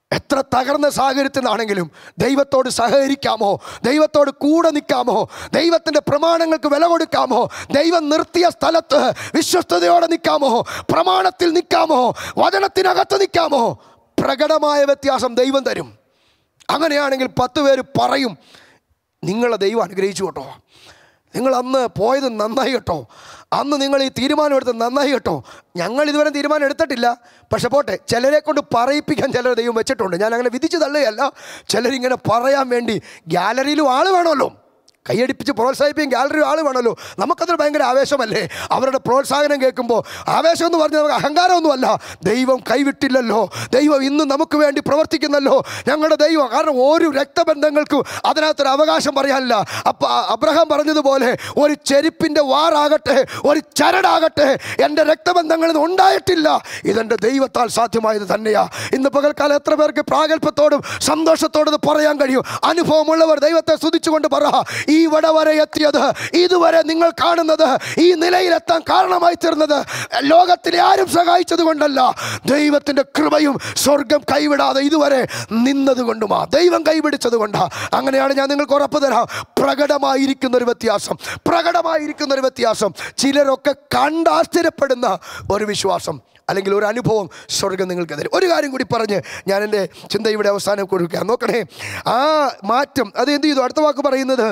എത്ര തകർന്ന സാഹചര്യത്തിൽ നിന്നാണെങ്കിലും ദൈവത്തോട് സഹകരിക്കാമോ ദൈവത്തോട് കൂടെ നിൽക്കാമോ ദൈവത്തിൻ്റെ പ്രമാണങ്ങൾക്ക് വില കൊടുക്കാമോ ദൈവം നിർത്തിയ സ്ഥലത്ത് വിശ്വസ്തയോടെ നിൽക്കാമോ പ്രമാണത്തിൽ നിൽക്കാമോ വചനത്തിനകത്ത് നിൽക്കാമോ പ്രകടമായ വ്യത്യാസം ദൈവം തരും അങ്ങനെയാണെങ്കിൽ പത്ത് പേര് പറയും നിങ്ങളെ ദൈവം അനുഗ്രഹിച്ചു കേട്ടോ നിങ്ങൾ അന്ന് പോയത് നന്നായി കേട്ടോ അന്ന് നിങ്ങൾ ഈ തീരുമാനം എടുത്തത് നന്നായി കേട്ടോ ഞങ്ങൾ ഇതുവരെ തീരുമാനം എടുത്തിട്ടില്ല പക്ഷെ പോട്ടെ ചിലരെ കൊണ്ട് പറയിപ്പിക്കാൻ ചിലർ ദൈവം വെച്ചിട്ടുണ്ട് ഞാൻ അങ്ങനെ വിധിച്ചു തള്ളുകയല്ല ചിലരിങ്ങനെ പറയാൻ വേണ്ടി ഗ്യാലറിയിലും ആൾ വേണമല്ലോ കൈയടിപ്പിച്ച് പ്രോത്സാഹിപ്പിക്കും ഗാലറി ആൾ വേണമല്ലോ നമുക്കതൊരു ഭയങ്കര ആവേശമല്ലേ അവരുടെ പ്രോത്സാഹനം കേൾക്കുമ്പോൾ ആവേശം എന്ന് പറഞ്ഞാൽ നമുക്ക് അഹങ്കാരമൊന്നുമല്ല ദൈവം കൈവിട്ടില്ലല്ലോ ദൈവം ഇന്ന് നമുക്ക് വേണ്ടി പ്രവർത്തിക്കുന്നല്ലോ ഞങ്ങളുടെ ദൈവം കാരണം ഒരു രക്തബന്ധങ്ങൾക്കും അതിനകത്തൊരു അവകാശം പറയാനില്ല അപ്പം അബ്രഹാം പറഞ്ഞതുപോലെ ഒരു ചെരുപ്പിൻ്റെ വാറാകട്ടെ ഒരു ചരടാകട്ടെ എൻ്റെ രക്തബന്ധങ്ങളിൽ നിന്ന് ഉണ്ടായിട്ടില്ല ഇതെൻ്റെ ദൈവത്താൽ സാധ്യമായത് തന്നെയാ ഇന്ന് പകൽക്കാലം എത്ര പേർക്ക് പ്രാഗൽഭത്തോടും സന്തോഷത്തോടും ഇത് പറയാൻ കഴിയും അനുഭവമുള്ളവർ ദൈവത്തെ സ്തുതിച്ചുകൊണ്ട് പറ ഈ വട വരെ എത്തിയത് ഇതുവരെ നിങ്ങൾ കാണുന്നത് ഈ നിലയിലെത്താൻ കാരണമായി തീർന്നത് ലോകത്തിലെ ആരും സഹായിച്ചത് കൊണ്ടല്ല ദൈവത്തിൻ്റെ കൃപയും സ്വർഗം കൈവിടാതെ ഇതുവരെ നിന്നത് കൊണ്ടുമാ ദൈവം കൈപിടിച്ചത് കൊണ്ടാ അങ്ങനെയാണ് ഞാൻ നിങ്ങൾക്ക് ഉറപ്പ് തരാം പ്രകടമായിരിക്കുന്ന ഒരു വ്യത്യാസം പ്രകടമായിരിക്കുന്ന ഒരു വ്യത്യാസം ചിലരൊക്കെ കണ്ടാശ്ചര്യപ്പെടുന്ന ഒരു വിശ്വാസം അല്ലെങ്കിൽ ഒരു അനുഭവം സ്വർഗം നിങ്ങൾക്ക് തരും ഒരു കാര്യം കൂടി പറഞ്ഞ് ഞാൻ എൻ്റെ ചിന്ത ഇവിടെ അവസാനം കൊടുക്കാം നോക്കണേ ആ മാറ്റം അത് എന്ത് ചെയ്തു അടുത്ത വാക്ക് പറയുന്നത്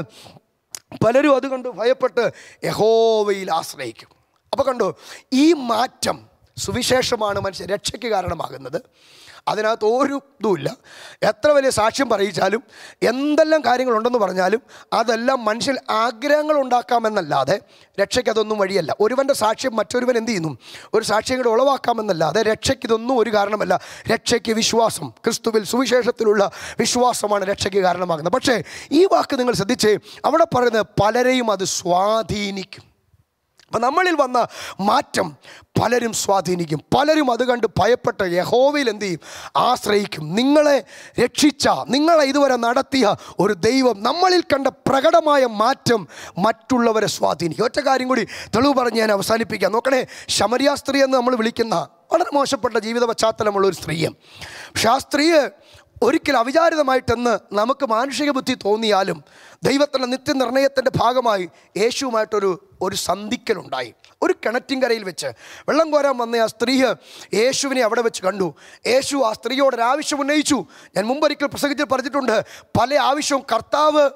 പലരും അതുകൊണ്ട് ഭയപ്പെട്ട് യഹോവയിൽ ആശ്രയിക്കും അപ്പോൾ കണ്ടോ ഈ മാറ്റം സുവിശേഷമാണ് മനുഷ്യ രക്ഷയ്ക്ക് കാരണമാകുന്നത് അതിനകത്ത് ഒരു ഇതുമില്ല എത്ര വലിയ സാക്ഷ്യം പറയിച്ചാലും എന്തെല്ലാം കാര്യങ്ങളുണ്ടെന്ന് പറഞ്ഞാലും അതെല്ലാം മനുഷ്യൻ ആഗ്രഹങ്ങൾ ഉണ്ടാക്കാമെന്നല്ലാതെ രക്ഷയ്ക്ക് അതൊന്നും വഴിയല്ല ഒരുവൻ്റെ സാക്ഷ്യം മറ്റൊരുവൻ എന്ത് ചെയ്യുന്നു ഒരു സാക്ഷ്യം കൂടെ ഉളവാക്കാമെന്നല്ലാതെ രക്ഷയ്ക്ക് ഇതൊന്നും ഒരു കാരണമല്ല രക്ഷയ്ക്ക് വിശ്വാസം ക്രിസ്തുവിൽ സുവിശേഷത്തിലുള്ള വിശ്വാസമാണ് രക്ഷയ്ക്ക് കാരണമാകുന്നത് പക്ഷേ ഈ വാക്ക് നിങ്ങൾ ശ്രദ്ധിച്ചേ അവിടെ പറയുന്നത് പലരെയും അത് സ്വാധീനിക്കും അപ്പം നമ്മളിൽ വന്ന മാറ്റം പലരും സ്വാധീനിക്കും പലരും അത് കണ്ട് ഭയപ്പെട്ട് യഹോവയിൽ എന്ത് ചെയ്യും ആശ്രയിക്കും നിങ്ങളെ രക്ഷിച്ച നിങ്ങളെ ഇതുവരെ നടത്തിയ ഒരു ദൈവം നമ്മളിൽ കണ്ട പ്രകടമായ മാറ്റം മറ്റുള്ളവരെ സ്വാധീനിക്കും ഒറ്റ കാര്യം കൂടി തെളിവ് പറഞ്ഞ് ഞാൻ അവസാനിപ്പിക്കാം നോക്കണേ ശമരിയ സ്ത്രീ എന്ന് നമ്മൾ വിളിക്കുന്ന വളരെ മോശപ്പെട്ട ജീവിത പശ്ചാത്തലമുള്ള ഒരു സ്ത്രീയും പക്ഷെ ആ സ്ത്രീയെ ഒരിക്കൽ അവിചാരിതമായിട്ടെന്ന് നമുക്ക് മാനുഷിക ബുദ്ധി തോന്നിയാലും ദൈവത്തിൻ്റെ നിത്യനിർണയത്തിൻ്റെ ഭാഗമായി യേശുവുമായിട്ടൊരു ഒരു സന്ധിക്കലുണ്ടായി ഒരു കിണറ്റിൻകരയിൽ വെച്ച് വെള്ളം കോരാൻ വന്ന ആ സ്ത്രീ യേശുവിനെ അവിടെ വെച്ച് കണ്ടു യേശു ആ സ്ത്രീയോട് ഒരു ആവശ്യം ഉന്നയിച്ചു ഞാൻ മുമ്പൊരിക്കൽ പ്രസംഗിച്ച് പറഞ്ഞിട്ടുണ്ട് പല ആവശ്യവും കർത്താവ്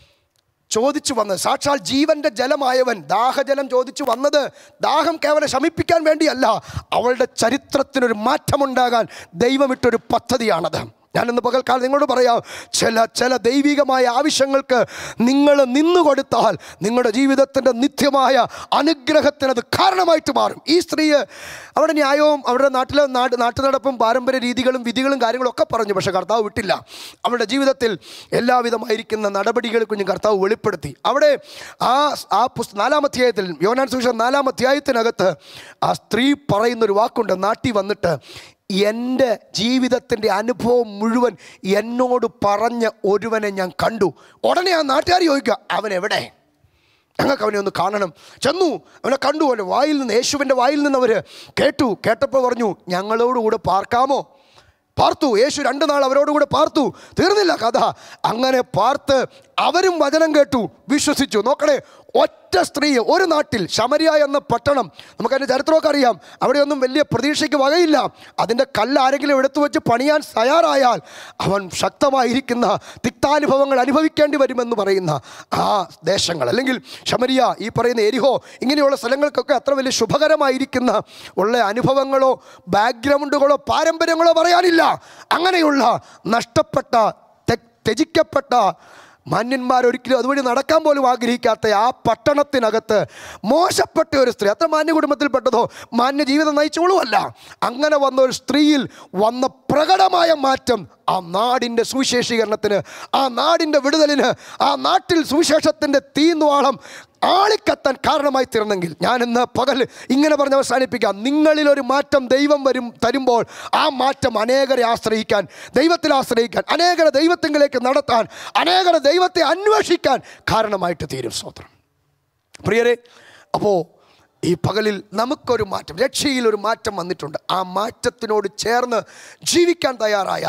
ചോദിച്ചു വന്നത് സാക്ഷാൽ ജീവന്റെ ജലമായവൻ ദാഹജലം ചോദിച്ചു വന്നത് ദാഹം കേവലം ശമിപ്പിക്കാൻ വേണ്ടിയല്ല അവളുടെ ചരിത്രത്തിനൊരു മാറ്റമുണ്ടാകാൻ ദൈവമിട്ടൊരു പദ്ധതിയാണത് ഞാനിന്ന് പകൽക്കാലം നിങ്ങളോട് പറയാം ചില ചില ദൈവികമായ ആവശ്യങ്ങൾക്ക് നിങ്ങൾ നിന്നു കൊടുത്താൽ നിങ്ങളുടെ ജീവിതത്തിൻ്റെ നിത്യമായ അനുഗ്രഹത്തിനത് കാരണമായിട്ട് മാറും ഈ സ്ത്രീ അവിടെ ന്യായവും അവരുടെ നാട്ടിലെ നാട് നാട്ടുനടപ്പും പാരമ്പര്യ രീതികളും വിധികളും കാര്യങ്ങളും ഒക്കെ പറഞ്ഞു പക്ഷേ കർത്താവ് വിട്ടില്ല അവരുടെ ജീവിതത്തിൽ എല്ലാവിധമായിരിക്കുന്ന നടപടികൾ കുഞ്ഞ് കർത്താവ് വെളിപ്പെടുത്തി അവിടെ ആ ആ പുസ്ത നാലാം അധ്യായത്തിൽ യോനാൻ സുവിശേഷം നാലാം അധ്യായത്തിനകത്ത് ആ സ്ത്രീ പറയുന്നൊരു വാക്കുണ്ട് നാട്ടിൽ വന്നിട്ട് എൻ്റെ ജീവിതത്തിൻ്റെ അനുഭവം മുഴുവൻ എന്നോട് പറഞ്ഞ ഒരുവനെ ഞാൻ കണ്ടു ഉടനെ ആ നാട്ടുകാർ ചോദിക്കുക അവൻ എവിടെ ഞങ്ങൾക്ക് അവനെ ഒന്ന് കാണണം ചെന്നു അവനെ കണ്ടു അവൻ്റെ വായിൽ നിന്ന് യേശുവിൻ്റെ വായിൽ നിന്ന് അവർ കേട്ടു കേട്ടപ്പോൾ പറഞ്ഞു ഞങ്ങളോടുകൂടെ പാർക്കാമോ പാർത്തു യേശു രണ്ട് നാൾ അവരോടുകൂടെ പാർത്തു തീർന്നില്ല കഥ അങ്ങനെ പാർത്ത് അവരും വചനം കേട്ടു വിശ്വസിച്ചു നോക്കണേ ഒറ്റ സ്ത്രീ ഒരു നാട്ടിൽ ശമരിയ എന്ന പട്ടണം നമുക്കതിൻ്റെ ചരിത്രമൊക്കെ അറിയാം അവിടെയൊന്നും വലിയ പ്രതീക്ഷയ്ക്ക് വകയില്ല അതിൻ്റെ കല്ല് ആരെങ്കിലും എടുത്തു വെച്ച് പണിയാൻ തയ്യാറായാൽ അവൻ ശക്തമായിരിക്കുന്ന തിക്താനുഭവങ്ങൾ അനുഭവിക്കേണ്ടി വരുമെന്ന് പറയുന്ന ആ ദേശങ്ങൾ അല്ലെങ്കിൽ ശമരിയ ഈ പറയുന്ന എരിഹോ ഇങ്ങനെയുള്ള സ്ഥലങ്ങൾക്കൊക്കെ അത്ര വലിയ ശുഭകരമായിരിക്കുന്ന ഉള്ള അനുഭവങ്ങളോ ബാക്ക്ഗ്രൗണ്ടുകളോ പാരമ്പര്യങ്ങളോ പറയാനില്ല അങ്ങനെയുള്ള നഷ്ടപ്പെട്ട തെ- ത്യജിക്കപ്പെട്ട മാന്യന്മാർ ഒരിക്കലും അതുവഴി നടക്കാൻ പോലും ആഗ്രഹിക്കാത്ത ആ പട്ടണത്തിനകത്ത് മോശപ്പെട്ട ഒരു സ്ത്രീ അത്ര മാന്യ കുടുംബത്തിൽപ്പെട്ടതോ മാന്യ ജീവിതം നയിച്ചോളുമല്ല അങ്ങനെ വന്ന ഒരു സ്ത്രീയിൽ വന്ന പ്രകടമായ മാറ്റം ആ നാടിൻ്റെ സുവിശേഷീകരണത്തിന് ആ നാടിൻ്റെ വിടുതലിന് ആ നാട്ടിൽ സുവിശേഷത്തിൻ്റെ തീന്വാളം ആളിക്കത്താൻ കാരണമായി തീർന്നെങ്കിൽ ഞാൻ ഇന്ന് പകൽ ഇങ്ങനെ പറഞ്ഞ് അവസാനിപ്പിക്കാം നിങ്ങളിൽ ഒരു മാറ്റം ദൈവം വരും തരുമ്പോൾ ആ മാറ്റം അനേകരെ ആശ്രയിക്കാൻ ദൈവത്തിൽ ആശ്രയിക്കാൻ അനേകരെ ദൈവത്തിങ്കിലേക്ക് നടത്താൻ അനേകരെ ദൈവത്തെ അന്വേഷിക്കാൻ കാരണമായിട്ട് തീരും സ്വത്രം പ്രിയരെ അപ്പോൾ ഈ പകലിൽ നമുക്കൊരു മാറ്റം രക്ഷയിൽ ഒരു മാറ്റം വന്നിട്ടുണ്ട് ആ മാറ്റത്തിനോട് ചേർന്ന് ജീവിക്കാൻ തയ്യാറായാൽ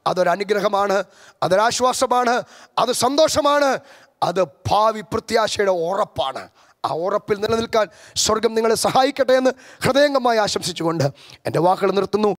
അതൊരനുഗ്രഹമാണ് അതൊരാശ്വാസമാണ് അത് സന്തോഷമാണ് അത് ഭാവി പ്രത്യാശയുടെ ഉറപ്പാണ് ആ ഉറപ്പിൽ നിലനിൽക്കാൻ സ്വർഗം നിങ്ങളെ സഹായിക്കട്ടെ എന്ന് ഹൃദയംഗമായി ആശംസിച്ചുകൊണ്ട് എൻ്റെ വാക്കുകൾ നിർത്തുന്നു